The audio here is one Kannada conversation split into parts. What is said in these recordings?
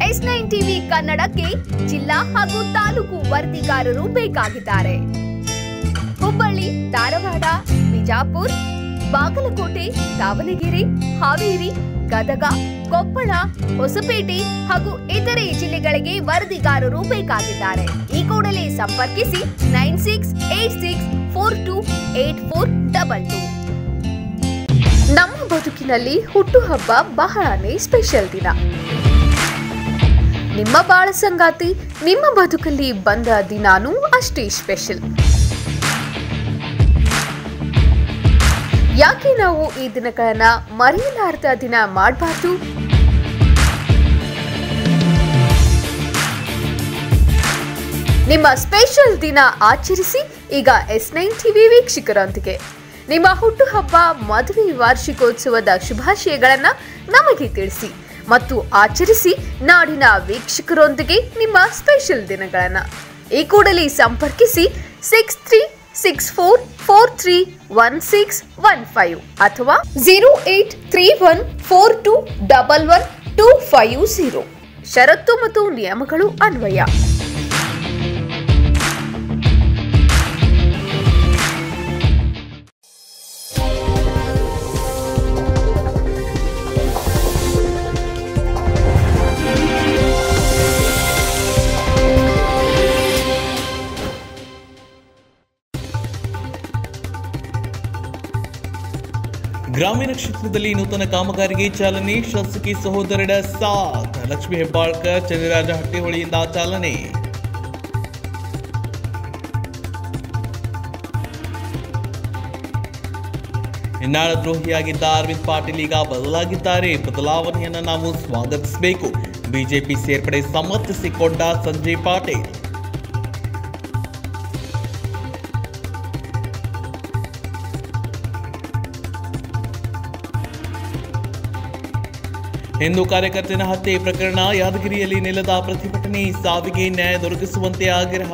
ಎಸ್ ನೈನ್ ಟಿವಿ ಕನ್ನಡಕ್ಕೆ ಜಿಲ್ಲಾ ಹಾಗೂ ತಾಲೂಕು ವರದಿಗಾರರು ಬೇಕಾಗಿದ್ದಾರೆ ಹುಬ್ಬಳ್ಳಿ ಧಾರವಾಡ ಬಿಜಾಪುರ ಬಾಗಲಕೋಟೆ ದಾವಣಗೆರೆ ಹಾವೇರಿ ಗದಗ ಕೊಪ್ಪಳ ಹೊಸಪೇಟೆ ಹಾಗೂ ಇತರೆ ಜಿಲ್ಲೆಗಳಿಗೆ ವರದಿಗಾರರು ಬೇಕಾಗಿದ್ದಾರೆ ಈ ಕೂಡಲೇ ಸಂಪರ್ಕಿಸಿ nine six eight six four two eight four double two ನಮ್ಮ ಬದುಕಿನಲ್ಲಿ ಹುಟ್ಟುಹಬ್ಬ ಬಹಳನೇ ಸ್ಪೆಷಲ್ ದಿನ ನಿಮ್ಮ ಬಾಳ ಸಂಗಾತಿ ನಿಮ್ಮ ಬದುಕಲ್ಲಿ ಬಂದ ದಿನಾನೂ ಅಷ್ಟೇ ಸ್ಪೆಷಲ್ ಯಾಕೆ ನಾವು ಈ ದಿನಗಳನ್ನ ಮರೆಯಲಾರದ ದಿನ ಮಾಡಬಾರ್ದು ನಿಮ್ಮ ಸ್ಪೆಷಲ್ ದಿನ ಆಚರಿಸಿ ಈಗ ಎಸ್ ನೈನ್ ಟಿವಿ ವೀಕ್ಷಕರೊಂದಿಗೆ ನಿಮ್ಮ ಹುಟ್ಟುಹಬ್ಬ ಮದುವೆ ವಾರ್ಷಿಕೋತ್ಸವದ ಶುಭಾಶಯಗಳನ್ನ ನಮಗೆ ತಿಳಿಸಿ ಮತ್ತು ಆಚರಿಸಿ ನಾಡಿನ ವೀಕ್ಷಕರೊಂದಿಗೆ ನಿಮ್ಮ ಸ್ಪೆಷಲ್ ದಿನಗಳನ್ನ ಈ ಕೂಡಲೇ ಸಂಪರ್ಕಿಸಿ six three six four four three one six one five ಅಥವಾ zero eight three one four two double one two five zero ಷರತ್ತು ಮತ್ತು ನಿಯಮಗಳು ಅನ್ವಯ ಗ್ರಾಮೀಣ ಕ್ಷೇತ್ರದಲ್ಲಿ ನೂತನ ಕಾಮಗಾರಿಗೆ ಚಾಲನೆ ಶಾಸಕಿ ಸಹೋದರರ ಸಾಥ್ ಲಕ್ಷ್ಮೀ ಹೆಬ್ಬಾಳ್ಕರ್ ಚಂದ್ರರಾಜ ಹಟ್ಟಿಹೊಳಿಯಿಂದ ಚಾಲನೆ ಇನ್ನಾಳ ದ್ರೋಹಿಯಾಗಿದ್ದ ಅರವಿಂದ್ ಪಾಟೀಲ್ ಈಗ ಬದಲಾಗಿದ್ದಾರೆ ಬದಲಾವಣೆಯನ್ನು ನಾವು ಸ್ವಾಗತಿಸಬೇಕು ಬಿಜೆಪಿ ಸೇರ್ಪಡೆ ಸಮರ್ಥಿಸಿಕೊಂಡ ಸಂಜಯ್ ಪಾಟೀಲ್ ಹಿಂದೂ ಕಾರ್ಯಕರ್ತನ ಹತ್ಯೆ ಪ್ರಕರಣ ಯಾದಗಿರಿಯಲ್ಲಿ ನೆಲದ ಪ್ರತಿಭಟನೆ ಸಾವಿಗೆ ನ್ಯಾಯ ದೊರಕಿಸುವಂತೆ ಆಗ್ರಹ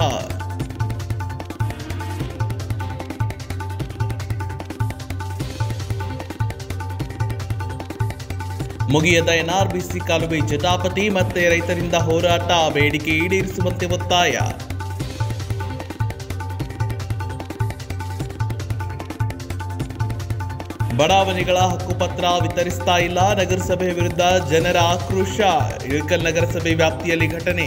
ಮುಗಿಯದ ಎನ್ಆರ್ಬಿಸಿ ಕಾಲುವೆ ಜಟಾಪಟಿ ಮತ್ತೆ ರೈತರಿಂದ ಹೋರಾಟ ಬೇಡಿಕೆ ಈಡೇರಿಸುವಂತೆ ಒತ್ತಾಯ ಬಡಾವಣೆಗಳ ಹಕ್ಕುಪತ್ರ ವಿತರಿಸ್ತಾ ಇಲ್ಲ ನಗರಸಭೆ ವಿರುದ್ಧ ಜನರ ಆಕ್ರೋಶ ಇಳಕಲ್ ನಗರಸಭೆ ವ್ಯಾಪ್ತಿಯಲ್ಲಿ ಘಟನೆ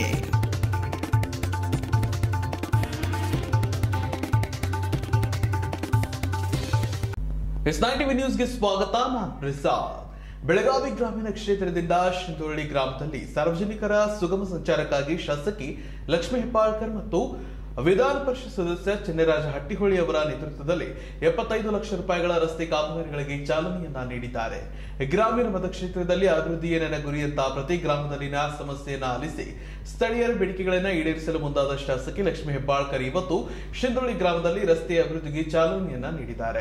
ಎಸ್ ನೈನ್ ಟಿವಿ ನ್ಯೂಸ್ಗೆ ಸ್ವಾಗತ ನಾನು ಪ್ರಸಾದ್ ಬೆಳಗಾವಿ ಗ್ರಾಮೀಣ ಕ್ಷೇತ್ರದಿಂದ ಶಿಂದೋಳ್ಳಿ ಗ್ರಾಮದಲ್ಲಿ ಸಾರ್ವಜನಿಕರ ಸುಗಮ ಸಂಚಾರಕ್ಕಾಗಿ ಶಾಸಕಿ ಲಕ್ಷ್ಮೀ ಹೆಬ್ಬಾಳ್ಕರ್ ಮತ್ತು ವಿಧಾನ ಪರಿಷತ್ ಸದಸ್ಯ ಚಿನ್ನರಾಜ ಹಟ್ಟಿಹೊಳಿ ಅವರ ನೇತೃತ್ವದಲ್ಲಿ ಎಪ್ಪತ್ತೈದು ಲಕ್ಷ ರೂಪಾಯಿಗಳ ರಸ್ತೆ ಕಾಮಗಾರಿಗಳಿಗೆ ಚಾಲನೆಯನ್ನ ನೀಡಿದ್ದಾರೆ ಗ್ರಾಮೀಣ ಮತಕ್ಷೇತ್ರದಲ್ಲಿ ಅಭಿವೃದ್ಧಿಯೇ ನನ್ನ ಗುರಿ ಅಂತ ಪ್ರತಿ ಗ್ರಾಮದಲ್ಲಿನ ಸಮಸ್ಯೆಯನ್ನ ಆಲಿಸಿ ಸ್ಥಳೀಯರ ಬೇಡಿಕೆಗಳನ್ನ ಈಡೇರಿಸಲು ಮುಂದಾದ ಶಾಸಕಿ ಲಕ್ಷ್ಮೀ ಹೆಬ್ಬಾಳ್ಕರ್ ಇವತ್ತು ಶಿಂದೋಳಿ ಗ್ರಾಮದಲ್ಲಿ ರಸ್ತೆ ಅಭಿವೃದ್ಧಿಗೆ ಚಾಲನೆಯನ್ನ ನೀಡಿದ್ದಾರೆ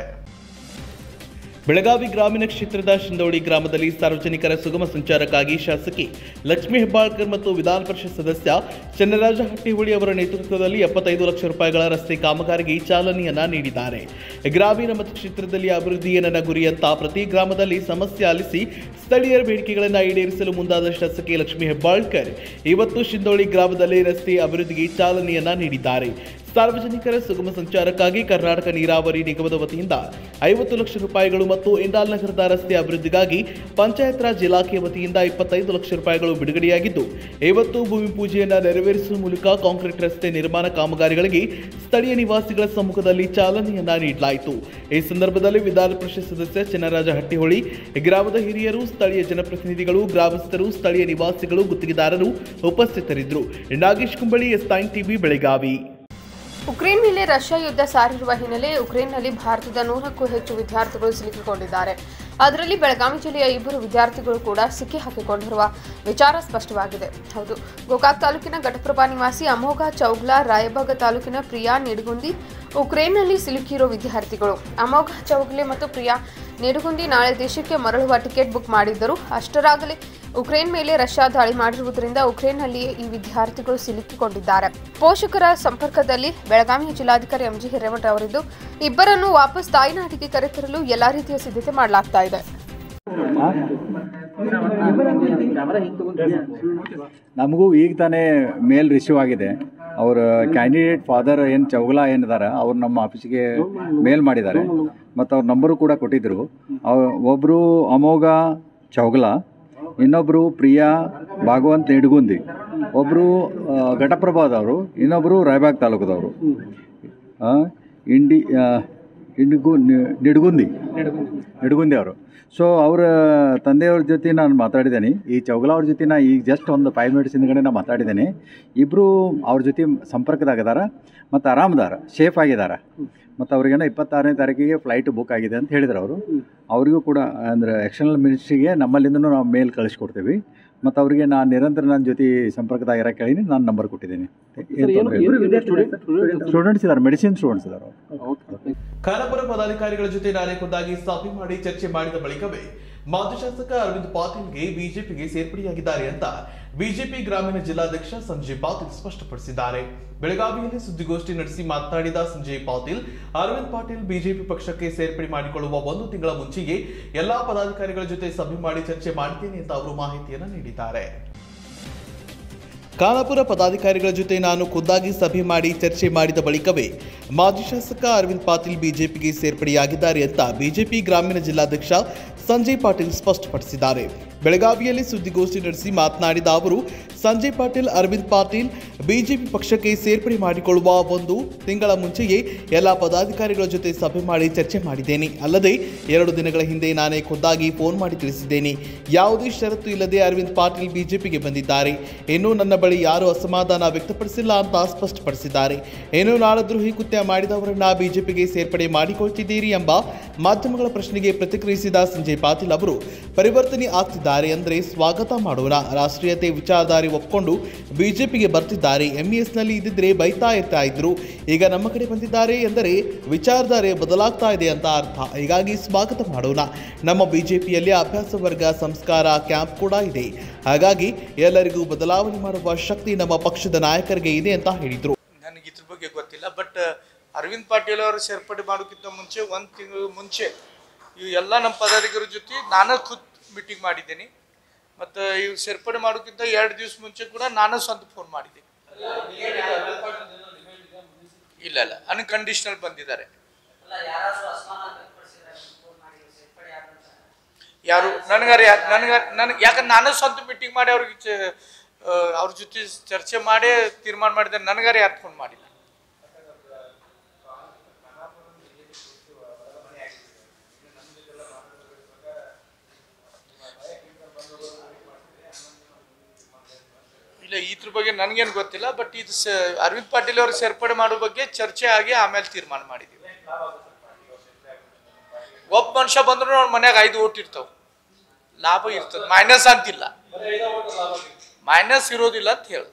ಬೆಳಗಾವಿ ಗ್ರಾಮೀಣ ಕ್ಷೇತ್ರದ ಶಿಂದೋಡಿ ಗ್ರಾಮದಲ್ಲಿ ಸಾರ್ವಜನಿಕರ ಸುಗಮ ಸಂಚಾರಕ್ಕಾಗಿ ಶಾಸಕಿ ಲಕ್ಷ್ಮೀ ಹೆಬ್ಬಾಳ್ಕರ್ ಮತ್ತು ವಿಧಾನ ಪರಿಷತ್ ಸದಸ್ಯ ಚನ್ನರಾಜ ಹಟ್ಟಿಹೊಳಿ ಅವರ ನೇತೃತ್ವದಲ್ಲಿ ಎಪ್ಪತ್ತೈದು ಲಕ್ಷ ರೂಪಾಯಿಗಳ ರಸ್ತೆ ಕಾಮಗಾರಿಗೆ ಚಾಲನೆಯನ್ನ ನೀಡಿದ್ದಾರೆ ಗ್ರಾಮೀಣ ಮತಕ್ಷೇತ್ರದಲ್ಲಿ ಅಭಿವೃದ್ಧಿಯೇ ನನ್ನ ಗುರಿ ಅಂತ ಪ್ರತಿ ಗ್ರಾಮದಲ್ಲಿ ಸಮಸ್ಯೆ ಆಲಿಸಿ ಸ್ಥಳೀಯರ ಬೇಡಿಕೆಗಳನ್ನು ಈಡೇರಿಸಲು ಮುಂದಾದ ಶಾಸಕಿ ಲಕ್ಷ್ಮೀ ಹೆಬ್ಬಾಳ್ಕರ್ ಇವತ್ತು ಶಿಂದೋಳಿ ಗ್ರಾಮದಲ್ಲಿ ರಸ್ತೆ ಅಭಿವೃದ್ಧಿಗೆ ಚಾಲನೆಯನ್ನ ನೀಡಿದ್ದಾರೆ ಸಾರ್ವಜನಿಕರ ಸುಗಮ ಸಂಚಾರಕ್ಕಾಗಿ ಕರ್ನಾಟಕ ನೀರಾವರಿ ನಿಗಮದ ವತಿಯಿಂದ ಐವತ್ತು ಲಕ್ಷ ರೂಪಾಯಿಗಳು ಮತ್ತು ಇಂಡಾಲ್ ನಗರದ ರಸ್ತೆ ಅಭಿವೃದ್ಧಿಗಾಗಿ ಪಂಚಾಯತ್ ರಾಜ್ ಇಲಾಖೆ ವತಿಯಿಂದ ಇಪ್ಪತ್ತೈದು ಲಕ್ಷ ರೂಪಾಯಿಗಳು ಬಿಡುಗಡೆಯಾಗಿದ್ದು ಇವತ್ತು ಭೂಮಿ ಪೂಜೆಯನ್ನು ನೆರವೇರಿಸುವ ಮೂಲಕ ಕಾಂಕ್ರೀಟ್ ರಸ್ತೆ ನಿರ್ಮಾಣ ಕಾಮಗಾರಿಗಳಿಗೆ ಸ್ಥಳೀಯ ನಿವಾಸಿಗಳ ಸಮ್ಮುಖದಲ್ಲಿ ಚಾಲನೆಯನ್ನ ನೀಡಲಾಯಿತು ಈ ಸಂದರ್ಭದಲ್ಲಿ ವಿಧಾನ ಪರಿಷತ್ ಸದಸ್ಯ ಚಿನ್ನರಾಜ ಹಟ್ಟಿಹೊಳಿ ಗ್ರಾಮದ ಹಿರಿಯರು ಸ್ಥಳೀಯ ಜನಪ್ರತಿನಿಧಿಗಳು ಗ್ರಾಮಸ್ಥರು ಸ್ಥಳೀಯ ನಿವಾಸಿಗಳು ಗುತ್ತಿಗೆದಾರರು ಉಪಸ್ಥಿತರಿದ್ದರು Nagesh Kumbali S nine TV Belagavi Ukraine ಮೇಲೆ ರಷ್ಯಾ ಯುದ್ಧ ಸಾರಿರುವ ಹಿನ್ನೆಲೆ ಉಕ್ರೇನ್ನಲ್ಲಿ ಭಾರತದ ನೂರಕ್ಕೂ ಹೆಚ್ಚು ವಿದ್ಯಾರ್ಥಿಗಳು ಸಿಲುಕಿಕೊಂಡಿದ್ದಾರೆ ಅದರಲ್ಲಿ ಬೆಳಗಾವಿ ಜಿಲ್ಲೆಯ ಇಬ್ಬರು ವಿದ್ಯಾರ್ಥಿಗಳು ಕೂಡ ಸಿಕ್ಕಿ ಹಾಕಿಕೊಂಡಿರುವ ವಿಚಾರ ಸ್ಪಷ್ಟವಾಗಿದೆ ಹೌದು ಗೋಕಾಕ್ ತಾಲೂಕಿನ ಘಟಪ್ರಭಾ ನಿವಾಸಿ ಅಮೋಘ ಚೌಗ್ಲಾ ರಾಯಬಾಗ ತಾಲೂಕಿನ ಪ್ರಿಯಾ ನಿಡಗುಂದಿ ಉಕ್ರೇನ್ನಲ್ಲಿ ಸಿಲುಕಿರೋ ವಿದ್ಯಾರ್ಥಿಗಳು ಅಮೋಘ ಚೌಗ್ಲೆ ಮತ್ತು ಪ್ರಿಯಾ ನಿಡಗುಂದಿ ನಾಳೆ ದೇಶಕ್ಕೆ ಮರಳುವ ಟಿಕೆಟ್ ಬುಕ್ ಮಾಡಿದ್ದರು ಅಷ್ಟರಾಗಲೇ ಉಕ್ರೇನ್ ಮೇಲೆ ರಷ್ಯಾ ದಾಳಿ ಮಾಡಿರುವುದರಿಂದ ಉಕ್ರೇನ್ನಲ್ಲಿಯೇ ಈ ವಿದ್ಯಾರ್ಥಿಗಳು ಸಿಲುಕಿಕೊಂಡಿದ್ದಾರೆ ಪೋಷಕರ ಸಂಪರ್ಕದಲ್ಲಿ ಬೆಳಗಾವಿಯ ಜಿಲ್ಲಾಧಿಕಾರಿ ಎಂಜಿ ಹಿರೇಮಠ ಅವರಿದ್ದು ಇಬ್ಬರನ್ನು ವಾಪಸ್ ತಾಯ್ನಾಡಿಗೆ ಕರೆತರಲು ಎಲ್ಲಾ ರೀತಿಯ ಸಿದ್ಧತೆ ಮಾಡಲಾಗ್ತಾ ಇದೆ ನಮಗೂ ಈಗ ತಾನೇ ಮೇಲ್ ರಿಸೀವ್ ಆಗಿದೆ ಅವ್ರ ಕ್ಯಾಂಡಿಡೇಟ್ ಫಾದರ್ ಏನು ಚೌಗಲ ಏನಿದಾರ ಅವ್ರು ನಮ್ಮ ಆಫೀಸಿಗೆ ಮೇಲ್ ಮಾಡಿದ್ದಾರೆ ಮತ್ತು ಅವ್ರ ನಂಬರು ಕೂಡ ಕೊಟ್ಟಿದ್ದರು ಅವ್ರು ಒಬ್ಬರು ಅಮೋಘ ಚೌಗಲ ಇನ್ನೊಬ್ಬರು ಪ್ರಿಯಾ ಭಾಗವಂತ್ ನಿಡ್ಗುಂದಿ ಒಬ್ಬರು ಘಟಪ್ರಭಾದವರು ಇನ್ನೊಬ್ಬರು ರಾಯಬಾಗ್ ತಾಲೂಕದವರು ಆ, ಇಂಡಿ ಆ, ಇಂಡಿಗು ನಿ- ನಿಡ್ಗುಂದಿ ನಿಡ್ಗುಂದಿ ಅವರು ಸೊ ಅವರ ತಂದೆಯವ್ರ ಜೊತೆ ನಾನು ಮಾತಾಡಿದ್ದೇನೆ ಈ ಚೌಗಲ ಅವ್ರ ಜೊತೆ ನಾ ಈಗ ಜಸ್ಟ್ ಒಂದು ಫೈವ್ ಮಿನಿಟ್ಸ್ ಹಿಂದ್ಗಡೆ ನಾ ಮಾತಾಡಿದ್ದೇನೆ ಇಬ್ಬರು ಅವ್ರ ಜೊತೆ ಸಂಪರ್ಕದಾಗದಾರ ಮತ್ತು ಆರಾಮದಾರ ಸೇಫ್ ಆಗಿದಾರ ಮತ್ತು ಅವ್ರಿಗೇನೋ ಇಪ್ಪತ್ತಾರನೇ ತಾರೀಕಿಗೆ ಫ್ಲೈಟ್ ಬುಕ್ ಆಗಿದೆ ಅಂತ ಹೇಳಿದ್ರು ಅವರು ಅವರಿಗೂ ಕೂಡ ಅಂದರೆ ಎಕ್ಸ್ಟರ್ನಲ್ ಮಿನಿಸ್ಟ್ರಿಗೆ ನಮ್ಮಲ್ಲಿಂದನೂ ನಾವು ಮೇಲ್ ಕಳಿಸ್ಕೊಡ್ತೀವಿ ಮತ್ತು ಅವರಿಗೆ ನಾನು ನಿರಂತರ ನನ್ನ ಜೊತೆ ಸಂಪರ್ಕದಾಗ ಇರೋಕೆ ಹೇಳೀನಿ ನಾನು ನಂಬರ್ ಕೊಟ್ಟಿದ್ದೀನಿ ಸ್ಟೂಡೆಂಟ್ಸ್ ಇದ್ದಾರೆ ಮೆಡಿಸಿನ್ ಸ್ಟೂಡೆಂಟ್ಸ್ ಇದ್ದಾರೆ ಅವರು ಖಾನಾಪುರ ಪದಾಧಿಕಾರಿಗಳ ಜೊತೆ ನಾನೇ ಖುದ್ದಾಗಿ ಸಭೆ ಮಾಡಿ ಚರ್ಚೆ ಮಾಡಿದ ಬಳಿಕವೇ ಮಾಜಿ ಶಾಸಕ ಅರವಿಂದ್ ಪಾಟೀಲ್ಗೆ ಬಿಜೆಪಿಗೆ ಸೇರ್ಪಡೆಯಾಗಿದ್ದಾರೆ ಅಂತ ಬಿಜೆಪಿ ಗ್ರಾಮೀಣ ಜಿಲ್ಲಾಧ್ಯಕ್ಷ ಸಂಜಯ್ ಪಾಟೀಲ್ ಸ್ಪಷ್ಟಪಡಿಸಿದ್ದಾರೆ ಬೆಳಗಾವಿಯಲ್ಲಿ ಸುದ್ದಿಗೋಷ್ಠಿ ನಡೆಸಿ ಮಾತನಾಡಿದ ಸಂಜಯ್ ಪಾಟೀಲ್ ಅರವಿಂದ್ ಪಾಟೀಲ್ ಬಿಜೆಪಿ ಪಕ್ಷಕ್ಕೆ ಸೇರ್ಪಡೆ ಮಾಡಿಕೊಳ್ಳುವ ಒಂದು ತಿಂಗಳ ಮುಂಚೆಯೇ ಎಲ್ಲಾ ಪದಾಧಿಕಾರಿಗಳ ಜೊತೆ ಸಭೆ ಮಾಡಿ ಚರ್ಚೆ ಮಾಡಿದ್ದೇನೆ ಅಂತ ಅವರು ಮಾಹಿತಿಯನ್ನು ನೀಡಿದ್ದಾರೆ ಖಾನಾಪುರ ಪದಾಧಿಕಾರಿಗಳ ಜೊತೆ ನಾನು ಖುದ್ದಾಗಿ ಸಭೆ ಮಾಡಿ ಚರ್ಚೆ ಮಾಡಿದ ಬಳಿಕವೇ ಮಾಜಿ ಶಾಸಕ ಅರವಿಂದ್ ಪಾಟೀಲ್ ಬಿಜೆಪಿಗೆ ಸೇರ್ಪಡೆಯಾಗಿದ್ದಾರೆ ಅಂತ ಬಿಜೆಪಿ ಗ್ರಾಮೀಣ ಜಿಲ್ಲಾಧ್ಯಕ್ಷ ಸಂಜಯ್ ಪಾಟೀಲ್ ಸ್ಪಷ್ಟಪಡಿಸಿದ್ದಾರೆ ಬೆಳಗಾವಿಯಲ್ಲಿ ಸುದ್ದಿಗೋಷ್ಠಿ ನಡೆಸಿ ಮಾತನಾಡಿದ ಅವರು ಸಂಜಯ್ ಪಾಟೀಲ್ ಅರವಿಂದ್ ಪಾಟೀಲ್ ಬಿಜೆಪಿ ಪಕ್ಷಕ್ಕೆ ಸೇರ್ಪಡೆ ಮಾಡಿಕೊಳ್ಳುವ ಒಂದು ತಿಂಗಳ ಮುಂಚೆಯೇ ಎಲ್ಲ ಪದಾಧಿಕಾರಿಗಳ ಜೊತೆ ಸಭೆ ಮಾಡಿ ಚರ್ಚೆ ಮಾಡಿದ್ದೇನೆ ಅಲ್ಲದೆ ಎರಡು ದಿನಗಳ ಹಿಂದೆ ನಾನೇ ಖುದ್ದಾಗಿ ಫೋನ್ ಮಾಡಿ ತಿಳಿಸಿದ್ದೇನೆ ಯಾವುದೇ ಷರತ್ತು ಇಲ್ಲದೆ ಅರವಿಂದ್ ಪಾಟೀಲ್ ಬಿಜೆಪಿಗೆ ಬಂದಿದ್ದಾರೆ ಇನ್ನು ನನ್ನ ಬಳಿ ಯಾರೂ ಅಸಮಾಧಾನ ವ್ಯಕ್ತಪಡಿಸಿಲ್ಲ ಅಂತ ಸ್ಪಷ್ಟಪಡಿಸಿದ್ದಾರೆ ಇನ್ನು ನಾಳದ್ರೋಹಿ ಕೃತ್ಯ ಮಾಡಿದವರನ್ನ ಬಿಜೆಪಿಗೆ ಸೇರ್ಪಡೆ ಮಾಡಿಕೊಳ್ತಿದ್ದೀರಿ ಎಂಬ ಮಾಧ್ಯಮಗಳ ಪ್ರಶ್ನೆಗೆ ಪ್ರತಿಕ್ರಿಯಿಸಿದ ಸಂಜಯ್ ಪಾಟೀಲ್ ಅವರು ಪರಿವರ್ತನೆ ಆಗ್ತಿದ್ದಾರೆ ಅಂದರೆ ಸ್ವಾಗತ ಮಾಡೋಣ ರಾಷ್ಟ್ರೀಯತೆ ವಿಚಾರಧಾರೆ ಒಪ್ಕೊಂಡು ಬಿಜೆಪಿಗೆ ಬರ್ತಿದ್ದಾರೆ ಎಂಇಎಸ್ನಲ್ಲಿ ಇದ್ದಿದ್ರೆ ಬೈತಾ ಇರ್ತಾ ಇದ್ರು ಈಗ ನಮ್ಮ ಕಡೆ ಬಂದಿದ್ದಾರೆ ಎಂದರೆ ವಿಚಾರಧಾರೆ ಬದಲಾಗ್ತಾ ಇದೆ ಅಂತ ಅರ್ಥ ಹೀಗಾಗಿ ಸ್ವಾಗತ ಮಾಡೋಣ ನಮ್ಮ ಬಿಜೆಪಿಯಲ್ಲಿ ಅಭ್ಯಾಸ ವರ್ಗ ಸಂಸ್ಕಾರ ಕ್ಯಾಂಪ್ ಕೂಡ ಇದೆ ಹಾಗಾಗಿ ಎಲ್ಲರಿಗೂ ಬದಲಾವಣೆ ಮಾಡುವ ಶಕ್ತಿ ನಮ್ಮ ಪಕ್ಷದ ನಾಯಕರಿಗೆ ಇದೆ ಅಂತ ಹೇಳಿದರು ನನಗೆ ಇದ್ರ ಬಗ್ಗೆ ಗೊತ್ತಿಲ್ಲ ಬಟ್ ಅರವಿಂದ್ ಪಾಟೀಲ್ ಅವರು ಸೇರ್ಪಡೆ ಮಾಡೋಕ್ಕಿಂತ ಮುಂಚೆ ಒಂದು ತಿಂಗಳು ಮುಂಚೆ ಇವು ಎಲ್ಲ ನಮ್ಮ ಪದಾಧಿಕಾರಿ ಜೊತೆ ನಾನು ಖುದ್ ಮೀಟಿಂಗ್ ಮಾಡಿದ್ದೀನಿ ಮತ್ತು ಇವು ಸೇರ್ಪಡೆ ಮಾಡೋಕ್ಕಿಂತ ಎರಡು ದಿವಸ ಮುಂಚೆ ಕೂಡ ನಾನು ಸ್ವಂತ ಫೋನ್ ಮಾಡಿದ್ದೆ ಇಲ್ಲ ಇಲ್ಲ ಅನ್ಕಂಡೀಷನಲ್ ಬಂದಿದ್ದಾರೆ ಯಾರು ನನಗಾರ ನನಗ ನನಗೆ ಯಾಕಂದ್ರೆ ನಾನು ಸ್ವಂತ ಮೀಟಿಂಗ್ ಮಾಡಿ ಅವ್ರಿಗೆ ಚ- ಆ, ಅವ್ರ ಜೊತೆ ಚರ್ಚೆ ಮಾಡಿ ತೀರ್ಮಾನ ಮಾಡಿದ್ರೆ ನನಗಾರ ಯಾರು ಫೋನ್ ಮಾಡಿಲ್ಲ ಇಲ್ಲ ಇದ್ರ ಬಗ್ಗೆ ನನಗೇನು ಗೊತ್ತಿಲ್ಲ ಬಟ್ ಇದು ಸ- ಅರವಿಂದ್ ಪಾಟೀಲ್ ಅವ್ರಿಗೆ ಸೇರ್ಪಡೆ ಮಾಡೋ ಬಗ್ಗೆ ಚರ್ಚೆ ಆಗಿ ಆಮೇಲೆ ತೀರ್ಮಾನ ಮಾಡಿದ್ದೀವಿ ಒಬ್ಬ ಮನುಷ್ಯ ಬಂದ್ರು ಅವ್ನ ಮನ್ಯಾಗ ಐದು ಓಟ್ ಇರ್ತಾವ ಲಾಭ ಇರ್ತದ ಮೈನಸ್ ಅಂತಿಲ್ಲ ಮೈನಸ್ ಇರೋದಿಲ್ಲ ಅಂತ ಹೇಳಿ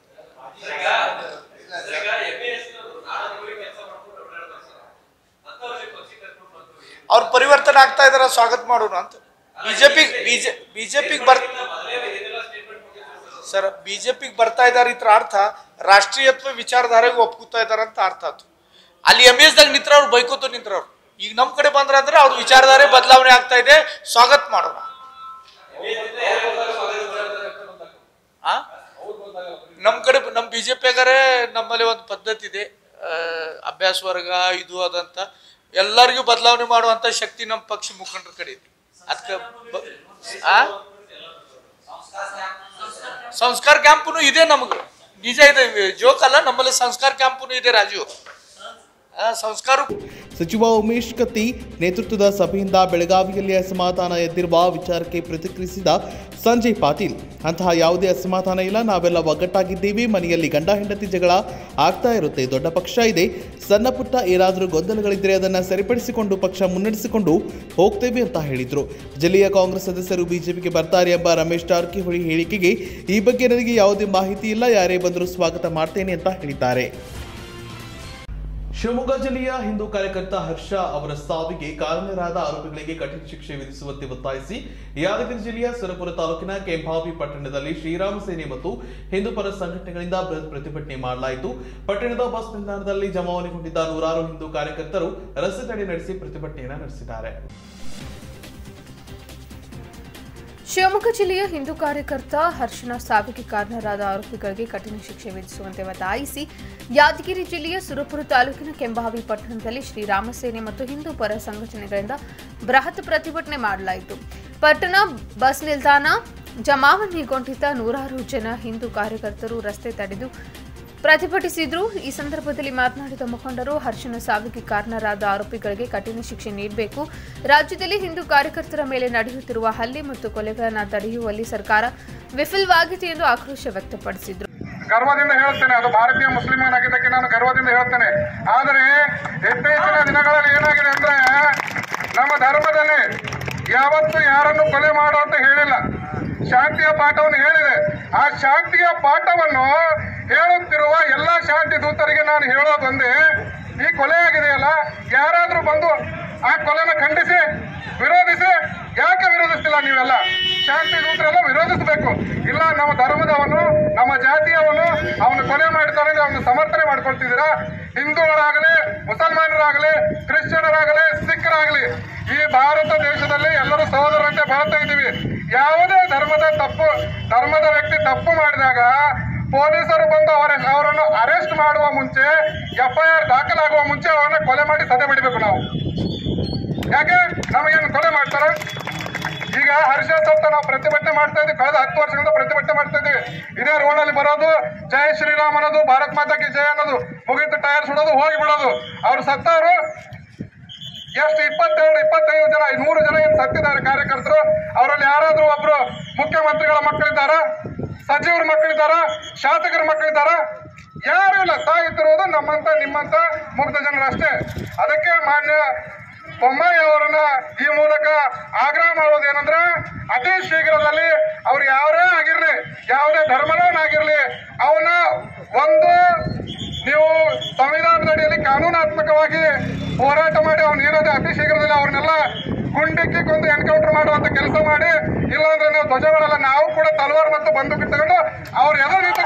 ಅವ್ರ ಪರಿವರ್ತನೆ ಆಗ್ತಾ ಇದಾರ ಸ್ವಾಗತ ಮಾಡೋಣ ಅಂತ ಬಿಜೆಪಿ ಬಿಜೆಪಿಗೆ ಬರ್ ಸರ್ ಬಿಜೆಪಿಗೆ ಬರ್ತಾ ಇದಾರೆ ಇದ್ರ ಅರ್ಥ ರಾಷ್ಟ್ರೀಯತ್ವ ವಿಚಾರಧಾರೆಗೆ ಒಪ್ಕೋತಾ ಇದಾರೆ ಅಂತ ಅರ್ಥ ಆಯ್ತು ಅಲ್ಲಿ ಎಂ ಎಸ್ ದಾಗ ನಿಂತ್ರ ಅವ್ರು ಬೈಕೋತ ನಿಂತ್ರವ್ರು ಈಗ ನಮ್ ಕಡೆ ಬಂದ್ರ ಅಂದ್ರೆ ಅವ್ರ ವಿಚಾರಧಾರೆ ಬದಲಾವಣೆ ಆಗ್ತಾ ಇದೆ ಸ್ವಾಗತ ಮಾಡೋಣ ಆ ನಮ್ ಕಡೆ ನಮ್ ಬಿಜೆಪಿಗಾರೆ ನಮ್ಮಲ್ಲಿ ಒಂದು ಪದ್ಧತಿ ಇದೆ ಆ, ಅಭ್ಯಾಸ ವರ್ಗ ಇದು ಅದಂತ ಎಲ್ಲರಿಗೂ ಬದಲಾವಣೆ ಮಾಡುವಂತ ಶಕ್ತಿ ನಮ್ಮ ಪಕ್ಷ ಮುಖಂಡರ ಕಡೆ ಇದೆ ಅದಕ್ಕೆ ಬ- ಆ ಸಂಸ್ಕಾರ ಕ್ಯಾಂಪುನು ಇದೆ ನಮಗೆ ನಿಜ ಇದೆ ಜೋಕ್ ಅಲ್ಲ ನಮ್ಮಲ್ಲಿ ಸಂಸ್ಕಾರ ಕ್ಯಾಂಪುನು ಇದೆ ರಾಜು ಆ, ಸಂಸ್ಕಾರ ಸಚಿವ ಉಮೇಶ್ ಕತ್ತಿ ನೇತೃತ್ವದ ಸಭೆಯಿಂದ ಬೆಳಗಾವಿಯಲ್ಲಿ ಅಸಮಾಧಾನ ಎದ್ದಿರುವ ವಿಚಾರಕ್ಕೆ ಪ್ರತಿಕ್ರಿಯಿಸಿದ ಸಂಜಯ್ ಪಾಟೀಲ್ ಅಂತಹ ಯಾವುದೇ ಅಸಮಾಧಾನ ಇಲ್ಲ ನಾವೆಲ್ಲ ಒಗ್ಗಟ್ಟಾಗಿದ್ದೇವೆ ಮನೆಯಲ್ಲಿ ಗಂಡ ಹೆಂಡತಿ ಜಗಳ ಆಗ್ತಾ ಇರುತ್ತೆ ದೊಡ್ಡ ಪಕ್ಷ ಇದೆ ಸಣ್ಣ ಪುಟ್ಟ ಏನಾದರೂ ಗೊಂದಲಗಳಿದ್ದರೆ ಅದನ್ನು ಸರಿಪಡಿಸಿಕೊಂಡು ಪಕ್ಷ ಮುನ್ನಡೆಸಿಕೊಂಡು ಹೋಗ್ತೇವೆ ಅಂತ ಹೇಳಿದರು ಜಿಲ್ಲೆಯ ಕಾಂಗ್ರೆಸ್ ಸದಸ್ಯರು ಬಿಜೆಪಿಗೆ ಬರ್ತಾರೆ ಎಂಬ ರಮೇಶ್ ಜಾರಕಿಹೊಳಿ ಹೇಳಿಕೆಗೆ ಈ ಬಗ್ಗೆ ನನಗೆ ಯಾವುದೇ ಮಾಹಿತಿ ಇಲ್ಲ ಯಾರೇ ಬಂದರೂ ಸ್ವಾಗತ ಮಾಡ್ತೇನೆ ಅಂತ ಹೇಳಿದ್ದಾರೆ ಶಿವಮೊಗ್ಗ ಜಿಲ್ಲೆಯ ಹಿಂದೂ ಕಾರ್ಯಕರ್ತ ಹರ್ಷ ಅವರ ಸಾವಿಗೆ ಕಾರಣರಾದ ಆರೋಪಿಗಳಿಗೆ ಕಠಿಣ ಶಿಕ್ಷೆ ವಿಧಿಸುವಂತೆ ಒತ್ತಾಯಿಸಿ ಯಾದಗಿರಿ ಜಿಲ್ಲೆಯ ಸುರಪುರ ತಾಲೂಕಿನ ಕೆಂಭಾವಿ ಪಟ್ಟಣದಲ್ಲಿ ಶ್ರೀರಾಮ ಸೇನೆ ಮತ್ತು ಹಿಂದೂ ಪರ ಸಂಘಟನೆಗಳಿಂದ ಬೃಹತ್ ಪ್ರತಿಭಟನೆ ಮಾಡಲಾಯಿತು ಪಟ್ಟಣದ ಬಸ್ ನಿಲ್ದಾಣದಲ್ಲಿ ಜಮಾವಣೆಗೊಂಡಿದ್ದ ನೂರಾರು ಹಿಂದೂ ಕಾರ್ಯಕರ್ತರು ರಸ್ತೆ ತಡೆ ನಡೆಸಿ ಪ್ರತಿಭಟನೆಯನ್ನು ನಡೆಸಿದ್ದಾರೆ ಶಿವಮೊಗ್ಗ ಜಿಲ್ಲೆಯ ಹಿಂದೂ ಕಾರ್ಯಕರ್ತ ಹರ್ಷನ ಸಾವಿಗೆ ಕಾರಣರಾದ ಆರೋಪಿಗಳಿಗೆ ಕಠಿಣ ಶಿಕ್ಷೆ ವಿಧಿಸುವಂತೆ ಒತ್ತಾಯಿಸಿ ಯಾದಗಿರಿ ಜಿಲ್ಲೆಯ ಸುರಪುರ ತಾಲೂಕಿನ ಕೆಂಬಾವಿ ಪಟ್ಟಣದಲ್ಲಿ ಶ್ರೀರಾಮ ಸೇನೆ ಮತ್ತು ಹಿಂದೂ ಪರ ಸಂಘಟನೆಗಳಿಂದ ಬೃಹತ್ ಪ್ರತಿಭಟನೆ ಮಾಡಲಾಯಿತು ಪಟ್ಟಣ ಬಸ್ ನಿಲ್ದಾಣ ಜಮಾವಣೆಗೊಂಡಿದ್ದ ನೂರಾರು ಜನ ಹಿಂದೂ ಕಾರ್ಯಕರ್ತರು ರಸ್ತೆ ತಡೆದು ಪ್ರತಿಭಟಿಸಿದ್ರು ಈ ಸಂದರ್ಭದಲ್ಲಿ ಮಾತನಾಡಿದ ಮುಖಂಡರು ಹರ್ಷನ ಸಾವಿಗೆ ಕಾರಣರಾದ ಆರೋಪಿಗಳಿಗೆ ಕಠಿಣ ಶಿಕ್ಷೆ ನೀಡಬೇಕು ರಾಜ್ಯದಲ್ಲಿ ಹಿಂದೂ ಕಾರ್ಯಕರ್ತರ ಮೇಲೆ ನಡೆಯುತ್ತಿರುವ ಹಲ್ಲೆ ಮತ್ತು ಕೊಲೆಗಳನ್ನು ತಡೆಯುವಲ್ಲಿ ಸರ್ಕಾರ ವಿಫಲವಾಗಿದೆ ಎಂದು ಆಕ್ರೋಶ ವ್ಯಕ್ತಪಡಿಸಿದರು ಗರ್ವದಿಂದ ಹೇಳ್ತೇನೆ ಅದು ಭಾರತೀಯ ಮುಸ್ಲಿಮನಾಗಿದ್ದಕ್ಕೆ ನಾನು ಗರ್ವದಿಂದ ಹೇಳ್ತೇನೆ ಆದರೆ ಇತ್ತೀಚಿನ ದಿನಗಳಲ್ಲಿ ಏನಾಗಿದೆ ಅಂದ್ರೆ ನಮ್ಮ ಧರ್ಮದಲ್ಲಿ ಯಾವತ್ತೂ ಯಾರನ್ನು ಕೊಲೆ ಮಾಡು ಅಂತ ಹೇಳಿಲ್ಲ ಶಾಂತಿಯ ಪಾಠವನ್ನು ಹೇಳಿದೆ ಆ ಶಾಂತಿಯ ಪಾಠವನ್ನು ಹೇಳುತ್ತಿರುವ ಎಲ್ಲ ಶಾಂತಿ ದೂತರಿಗೆ ನಾನು ಹೇಳೋದೊಂದೇ ಈ ಕೊಲೆ ಆಗಿದೆಯಲ್ಲ ಯಾರಾದ್ರೂ ಬಂದು ಆ ಕೊಲೆನ ಖಂಡಿಸಿ ವಿರೋಧಿಸಿ ಯಾಕೆ ವಿರೋಧಿಸ್ತಿಲ್ಲ ನೀವೆಲ್ಲ ಶಾಂತಿ ದೂತರೆಲ್ಲ ವಿರೋಧಿಸಬೇಕು ಇಲ್ಲ ನಮ್ಮ ಧರ್ಮದವನು ನಮ್ಮ ಜಾತಿಯವನು ಅವನು ಕೊಲೆ ಮಾಡ್ತಾನೆ ಅಂದ್ರೆ ಅವನು ಸಮರ್ಥನೆ ಮಾಡ್ಕೊಳ್ತಿದ್ದೀರಾ ಹಿಂದೂಗಳಾಗಲಿ ಮುಸಲ್ಮಾನರಾಗಲಿ ಕ್ರಿಶ್ಚಿಯನರಾಗಲಿ ಸಿಖ್ರಾಗಲಿ ಈ ಭಾರತ ದೇಶದಲ್ಲಿ ಎಲ್ಲರೂ ಸಹೋದರಂತೆ ಬಾಳ್ತಾ ಇದ್ದೀವಿ ಯಾವುದೇ ಧರ್ಮದ ತಪ್ಪು ಧರ್ಮದ ವ್ಯಕ್ತಿ ತಪ್ಪು ಮಾಡಿದಾಗ ಪೊಲೀಸರು ಬಂದು ಅವರ ಅವರನ್ನು ಅರೆಸ್ಟ್ ಮಾಡುವ ಮುಂಚೆ ಎಫ್ಐಆರ್ ದಾಖಲಾಗುವ ಮುಂಚೆ ಅವರನ್ನ ಕೊಲೆ ಮಾಡಿ ಸದೆ ಬಿಡಬೇಕು ನಾವು ಯಾಕೆ ನಮಗೇನು ಕೊಲೆ ಮಾಡ್ತಾರೆ ಈಗ ಹರ್ಷ ಸತ್ತ ನಾವು ಪ್ರತಿಭಟನೆ ಮಾಡ್ತಾ ಇದ್ದೀವಿ ಕಳೆದ ಹತ್ತು ವರ್ಷಗಳಿಂದ ಪ್ರತಿಭಟನೆ ಮಾಡ್ತಾ ಇದ್ದೀವಿ ಇದೇ ರೋಡಲ್ಲಿ ಬರೋದು ಜೈ ಶ್ರೀರಾಮ್ ಅನ್ನೋದು ಭಾರತ್ ಮಾತಾ ಕಿ ಜಯ ಅನ್ನೋದು ಮುಗಿತು ಟೈರ್ ಸುಡೋದು ಹೋಗಿ ಬಿಡೋದು ಅವ್ರು ಸತ್ತವರು ಎಷ್ಟು ಇಪ್ಪತ್ತೆರಡು ಇಪ್ಪತ್ತೈದು ಜನ ನೂರು ಜನ ಏನು ಸತ್ತಿದ್ದಾರೆ ಕಾರ್ಯಕರ್ತರು ಅವರಲ್ಲಿ ಯಾರಾದ್ರೂ ಒಬ್ರು ಮುಖ್ಯಮಂತ್ರಿಗಳ ಮಕ್ಕಳಿದ್ದಾರ ಸಚಿವರ ಮಕ್ಕಳಿದ್ದಾರ ಶಾಸಕರ ಮಕ್ಕಳಿದ್ದಾರ ಯಾರು ಇಲ್ಲ ಸಾಯುತ್ತಿರುವುದು ನಮ್ಮಂತ ನಿಮ್ಮಂತ ಮುಗ್ಧ ಜನರಷ್ಟೇ ಅದಕ್ಕೆ ಮಾನ್ಯ ಬೊಮ್ಮಾಯಿ ಅವರನ್ನ ಈ ಮೂಲಕ ಆಗ್ರಹ ಮಾಡೋದು ಏನಂದ್ರೆ ಅತಿ ಶೀಘ್ರದಲ್ಲಿ ಅವ್ರು ಯಾರೇ ಆಗಿರ್ಲಿ ಯಾವುದೇ ಧರ್ಮದವನಾಗಿರ್ಲಿ ಅವನ ಒಂದು ನೀವು ಸಂವಿಧಾನದ ಅಡಿಯಲ್ಲಿ ಕಾನೂನಾತ್ಮಕವಾಗಿ ಹೋರಾಟ ಮಾಡಿ ಅವ್ನು ಏನಾದ್ರೆ ಅತಿ ಶೀಘ್ರದಲ್ಲಿ ಅವ್ರನ್ನೆಲ್ಲ ಗುಂಡಿಕ್ಕಿ ಕೊಂದು ಎನ್ಕೌಂಟರ್ ಮಾಡುವಂತ ಕೆಲಸ ಮಾಡಿ ಇಲ್ಲಾಂದ್ರೆ ನಾವು ಧ್ವಜಗಳೆಲ್ಲ ನಾವು ಕೂಡ ತಲವಾರು ಮತ್ತು ಬಂದೂಕು ತಗೊಂಡು ಅವ್ರ ಎಲ್ಲ ರೀತಿ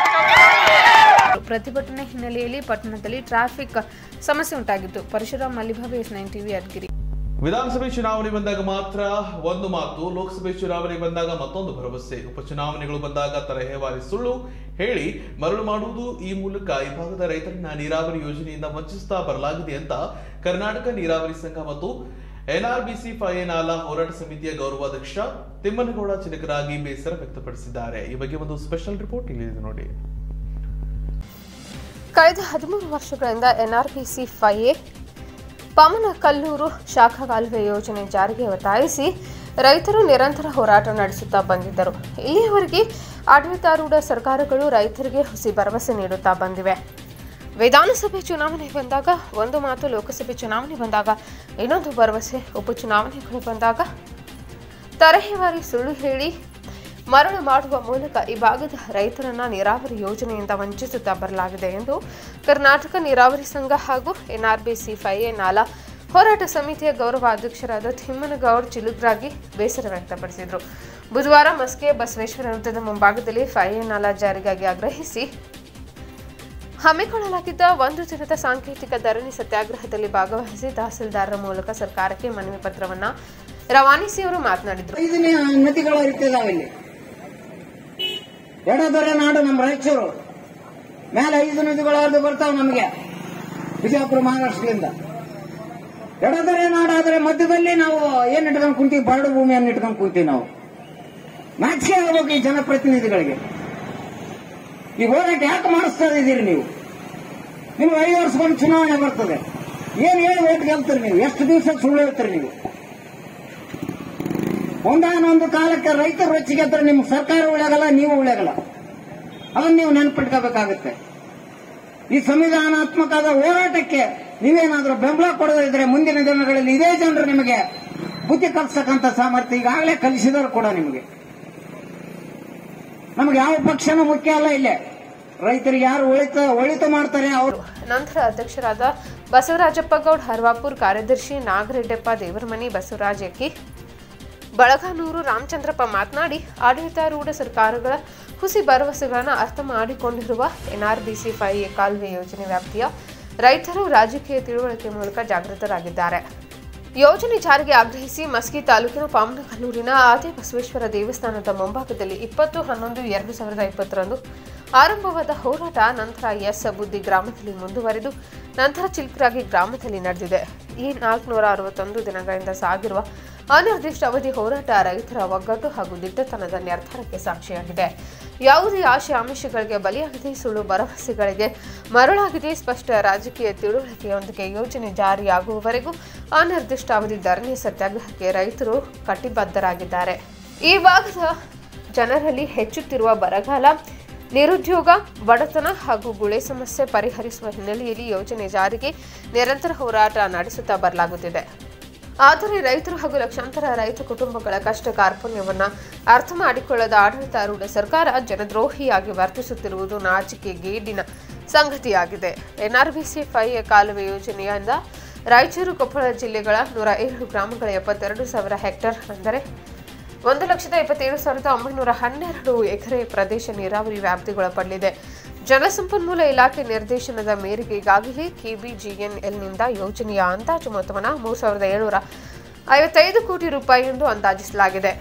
ಗುಂಡಾಕಿ ಪ್ರತಿಭಟನೆ ಹಿನ್ನೆಲೆಯಲ್ಲಿ ಪಟ್ಟಣದಲ್ಲಿ ಟ್ರಾಫಿಕ್ ಸಮಸ್ಯೆ ಉಂಟಾಗಿತ್ತು Parashuram Mallibhavi S nine TV Yadgir ವಿಧಾನಸಭೆ ಚುನಾವಣೆ ಬಂದಾಗ ಮಾತ್ರ ಒಂದು ಮಾತು ಲೋಕಸಭೆ ಚುನಾವಣೆ ಬಂದಾಗ ಮತ್ತೊಂದು ಭರವಸೆ ಉಪಚುನಾವಣೆಗಳು ಬಂದಾಗ ತರಹೇವಾರಿ ಸುಳ್ಳು ಹೇಳಿ ಮರಳು ಮಾಡುವುದು ಈ ಮೂಲಕ ಈ ಭಾಗದ ರೈತರನ್ನ ನೀರಾವರಿ ಯೋಜನೆಯಿಂದ ವಂಚಿಸುತ್ತಾ ಬರಲಾಗಿದೆ ಅಂತ ಕರ್ನಾಟಕ ನೀರಾವರಿ ಸಂಘ ಮತ್ತು ಎನ್ಆರ್ಬಿಸಿ ಫೈನಾಲ ಹೋರಾಟ ಸಮಿತಿಯ ಗೌರವಾಧ್ಯಕ್ಷ ತಿಮ್ಮನಗೌಡ ಚಿನಕರಾಗಿ ಬೇಸರ ವ್ಯಕ್ತಪಡಿಸಿದ್ದಾರೆ ಈ ಬಗ್ಗೆ ಒಂದು ಸ್ಪೆಷಲ್ ರಿಪೋರ್ಟ್ ಇಲ್ಲಿದೆ ನೋಡಿ ಕಳೆದ ಹದಿಮೂರು ವರ್ಷಗಳಿಂದ ಎನ್ಆರ್ಪಿಸಿ ಫೈಎ ಪಮನಕಲ್ಲೂರು ಶಾಖಾ ಕಾಲುವೆ ಯೋಜನೆ ಜಾರಿಗೆ ಒತ್ತಾಯಿಸಿ ರೈತರು ನಿರಂತರ ಹೋರಾಟ ನಡೆಸುತ್ತಾ ಬಂದಿದ್ದರು ಇಲ್ಲಿಯವರೆಗೆ ಆಡಳಿತಾರೂಢ ಸರ್ಕಾರಗಳು ರೈತರಿಗೆ ಹುಸಿ ಭರವಸೆ ನೀಡುತ್ತಾ ಬಂದಿವೆ ವಿಧಾನಸಭೆ ಚುನಾವಣೆ ಬಂದಾಗ ಒಂದು ಮಾತು ಲೋಕಸಭೆ ಚುನಾವಣೆ ಬಂದಾಗ ಇನ್ನೊಂದು ಭರವಸೆ ಉಪಚುನಾವಣೆಗಳು ಬಂದಾಗ ತರಹೇವಾರಿ ಸುಳ್ಳು ಹೇಳಿ ಮರಳು ಮಾಡುವ ಮೂಲಕ ಈ ಭಾಗದ ರೈತರನ್ನ ನೀರಾವರಿ ಯೋಜನೆಯಿಂದ ವಂಚಿಸುತ್ತಾ ಬರಲಾಗಿದೆ ಎಂದು ಕರ್ನಾಟಕ ನೀರಾವರಿ ಸಂಘ ಹಾಗೂ ಎನ್ಆರ್ಬಿಸಿ ಫೈಎ ನಾಲಾ ಹೋರಾಟ ಸಮಿತಿಯ ಗೌರವ ಅಧ್ಯಕ್ಷರಾದ ತಿಮ್ಮನಗೌಡ್ ಚಿಲುಗ್ರಾಗಿ ಬೇಸರ ವ್ಯಕ್ತಪಡಿಸಿದರು ಬುಧವಾರ ಮಸ್ಕೆ ಬಸವೇಶ್ವರ ವೃತ್ತದ ಮುಂಭಾಗದಲ್ಲಿ ಫೈಎ ನಾಲಾ ಜಾರಿಗಾಗಿ ಆಗ್ರಹಿಸಿ ಹಮ್ಮಿಕೊಳ್ಳಲಾಗಿದ್ದ ಒಂದು ದಿನದ ಸಾಂಕೇತಿಕ ಧರಣಿ ಸತ್ಯಾಗ್ರಹದಲ್ಲಿ ಭಾಗವಹಿಸಿ ತಹಸೀಲ್ದಾರರ ಮೂಲಕ ಸರ್ಕಾರಕ್ಕೆ ಮನವಿ ಪತ್ರವನ್ನ ರವಾನಿಸಿ ಅವರು ಮಾತನಾಡಿದರು ಐದು ನಿ- ನದಿಗಳು ಹರಿತಿದಾವೆ ಇಲ್ಲಿ ಎಡದೊರೆ ನಾಡು ನಮ್ಮ ರಾಯಚೂರು ಮೇಲೆ ಐದು ನದಿಗಳು ಹರಿದು ಬರ್ತಾವೆ ನಮಗೆ ಬಿಜಾಪುರ ಮಹಾರಾಷ್ಟ್ರದಿಂದ ಎಡದೊರೆ ನಾಡಾದ್ರೆ ಮಧ್ಯದಲ್ಲಿ ನಾವು ಏನ್ ಇಟ್ಕೊಂಡು ಕುಂತೀವಿ ಬರಡು ಭೂಮಿಯನ್ನು ಇಟ್ಕೊಂಡು ಕುಂತೀವಿ ನಾವು ನಾಚಿಕೆ ಆಗ್ಬೇಕು ಈ ಜನಪ್ರತಿನಿಧಿಗಳಿಗೆ ಈ ಹೋರಾಟ ಯಾಕೆ ಮಾಡಿಸ್ತಾ ಇದ್ದೀರಿ ನೀವು ನಿಮ್ಗೆ ಐದು ವರ್ಷಕ್ಕೊಂದು ಚುನಾವಣೆ ಬರ್ತದೆ ಏನ್ ಹೇಳಿ ಓಟ್ ಗೆಲ್ತೀರಿ ನೀವು ಎಷ್ಟು ದಿವಸ ಸುಳ್ಳು ಹೇಳ್ತೀರಿ ನೀವು ಒಂದಾನೊಂದು ಕಾಲಕ್ಕೆ ರೈತರು ರೊಚ್ಚಿಗೆದ್ರೆ ನಿಮ್ ಸರ್ಕಾರ ಉಳಿಯಾಗಲ್ಲ ನೀವು ಉಳಿಯಾಗಲ್ಲ ಅದನ್ನ ನೀವು ನೆನ್ಪಿಟ್ಕೋಬೇಕಾಗುತ್ತೆ ಈ ಸಂವಿಧಾನಾತ್ಮಕವಾದ ಹೋರಾಟಕ್ಕೆ ನೀವೇನಾದ್ರೂ ಬೆಂಬಲ ಕೊಡದೇ ಇದ್ರೆ ಮುಂದಿನ ದಿನಗಳಲ್ಲಿ ಇದೇ ಜನರು ನಿಮಗೆ ಬುದ್ಧಿ ಕಲಿಸತಕ್ಕಂಥ ಸಾಮರ್ಥ್ಯ ಈಗಾಗಲೇ ಕಲಿಸಿದವರು ಕೂಡ ನಿಮಗೆ ನಮ್ಗೆ ಯಾವ ಪಕ್ಷನೂ ಮುಖ್ಯ ಅಲ್ಲ ಇಲ್ಲೇ ರೈತರಿಗೆ ಯಾರು ಒಳಿತ ಒಳಿತು ಮಾಡ್ತಾರೆ ಅವರು ನಂತರ ಅಧ್ಯಕ್ಷರಾದ ಬಸವರಾಜಪ್ಪ ಗೌಡ್ ಹರ್ವಾಪುರ್ ಕಾರ್ಯದರ್ಶಿ ನಾಗರೆಡ್ಡಪ್ಪ ದೇವರಮನಿ ಬಸವರಾಜ್ ಯಕ್ಕಿ ಬಳಗಾನೂರು ರಾಮಚಂದ್ರಪ್ಪ ಮಾತನಾಡಿ ಆಡಳಿತಾರೂಢ ಸರ್ಕಾರಗಳ ಹುಸಿ ಭರವಸೆಗಳನ್ನು ಅರ್ಥ ಮಾಡಿಕೊಂಡಿರುವ ಎನ್ಆರ್ಬಿಸಿ ಫೈಎ ಕಾಲುವೆ ಯೋಜನೆ ವ್ಯಾಪ್ತಿಯ ರೈತರು ರಾಜಕೀಯ ತಿಳುವಳಿಕೆ ಮೂಲಕ ಜಾಗೃತರಾಗಿದ್ದಾರೆ ಯೋಜನೆ ಜಾರಿಗೆ ಆಗ್ರಹಿಸಿ ಮಸ್ಕಿ ತಾಲೂಕಿನ ಪಾಮನಕಲ್ಲೂರಿನ ಆದಿ ಬಸವೇಶ್ವರ ದೇವಸ್ಥಾನದ ಮುಂಭಾಗದಲ್ಲಿ ಇಪ್ಪತ್ತು ಹನ್ನೊಂದು ಎರಡು ಸಾವಿರದ ಇಪ್ಪತ್ತರಂದು ಆರಂಭವಾದ ಹೋರಾಟ ನಂತರ ಎಸ್ ಬುದ್ದಿ ಗ್ರಾಮದಲ್ಲಿ ಮುಂದುವರೆದು ನಂತರ ಚಿಲ್ಕರಾಗಿ ಗ್ರಾಮದಲ್ಲಿ ನಡೆದಿದೆ ಈ ನಾಲ್ಕುನೂರ ಅರವತ್ತೊಂದು ದಿನಗಳಿಂದ ಸಾಗಿರುವ ಅನಿರ್ದಿಷ್ಟ ಅವಧಿ ಹೋರಾಟ ರೈತರ ಒಗ್ಗಟ್ಟು ಹಾಗೂ ದಿಟ್ಟತನದ ನಿರ್ಧಾರಕ್ಕೆ ಸಾಕ್ಷಿಯಾಗಿದೆ ಯಾವುದೇ ಆಶೆ ಆಮಿಷಗಳಿಗೆ ಬಲಿಯಾಗದೆ ಸುಳ್ಳು ಭರವಸೆಗಳಿಗೆ ಮರಳಾಗಿದೆ ಸ್ಪಷ್ಟ ರಾಜಕೀಯ ತಿಳುವಳಿಕೆಯೊಂದಿಗೆ ಯೋಜನೆ ಜಾರಿಯಾಗುವವರೆಗೂ ಅನಿರ್ದಿಷ್ಟ ಅವಧಿ ಧರಣಿ ಸತ್ಯಾಗ್ರಹಕ್ಕೆ ರೈತರು ಕಟಿಬದ್ಧರಾಗಿದ್ದಾರೆ ಈ ಭಾಗದ ಜನರಲ್ಲಿ ಹೆಚ್ಚುತ್ತಿರುವ ಬರಗಾಲ ನಿರುದ್ಯೋಗ ಬಡತನ ಹಾಗೂ ಗುಳೆ ಸಮಸ್ಯೆ ಪರಿಹರಿಸುವ ಹಿನ್ನೆಲೆಯಲ್ಲಿ ಯೋಜನೆ ಜಾರಿಗೆ ನಿರಂತರ ಹೋರಾಟ ನಡೆಸುತ್ತಾ ಬರಲಾಗುತ್ತಿದೆ ಆದರೆ ರೈತರು ಹಾಗೂ ಲಕ್ಷಾಂತರ ರೈತ ಕುಟುಂಬಗಳ ಕಷ್ಟ ಕಾರ್ಪಣ್ಯವನ್ನ ಅರ್ಥ ಮಾಡಿಕೊಳ್ಳದ ಆಡಳಿತಾರೂಢ ಸರ್ಕಾರ ಜನದ್ರೋಹಿಯಾಗಿ ವರ್ತಿಸುತ್ತಿರುವುದು ನಾಚಿಕೆ ಗೇಡಿನ ಸಂಗತಿಯಾಗಿದೆ ಎನ್ಆರ್ಬಿಸಿ ಫೈ ಕಾಲುವೆ ಯೋಜನೆಯಿಂದ ರಾಯಚೂರು ಕೊಪ್ಪಳ ಜಿಲ್ಲೆಗಳ ನೂರ ಏಳು ಗ್ರಾಮಗಳ ಎಪ್ಪತ್ತೆರಡು ಸಾವಿರ ಹೆಕ್ಟೇರ್ ಅಂದರೆ ಒಂದು ಲಕ್ಷದ ಇಪ್ಪತ್ತೇಳು ಸಾವಿರದ ಒಂಬೈನೂರ ಹನ್ನೆರಡು ಎಕರೆ ಪ್ರದೇಶ ನೀರಾವರಿ ವ್ಯಾಪ್ತಿಗೊಳಪಡಲಿದೆ ಜಲಸಂಪನ್ಮೂಲ ಇಲಾಖೆ ನಿರ್ದೇಶನದ ಮೇರೆಗೆ ಈಗಾಗಲೇ ಕೆಬಿಜಿಎನ್ಎಲ್ನಿಂದ ಯೋಜನೆಯ ಅಂದಾಜು ಮೊತ್ತವನ್ನು ಮೂರು ಸಾವಿರದ ಏಳ್ನೂರ ಐವತ್ತೈದು ಕೋಟಿ ರೂಪಾಯಿ ಎಂದು ಅಂದಾಜಿಸಲಾಗಿದೆ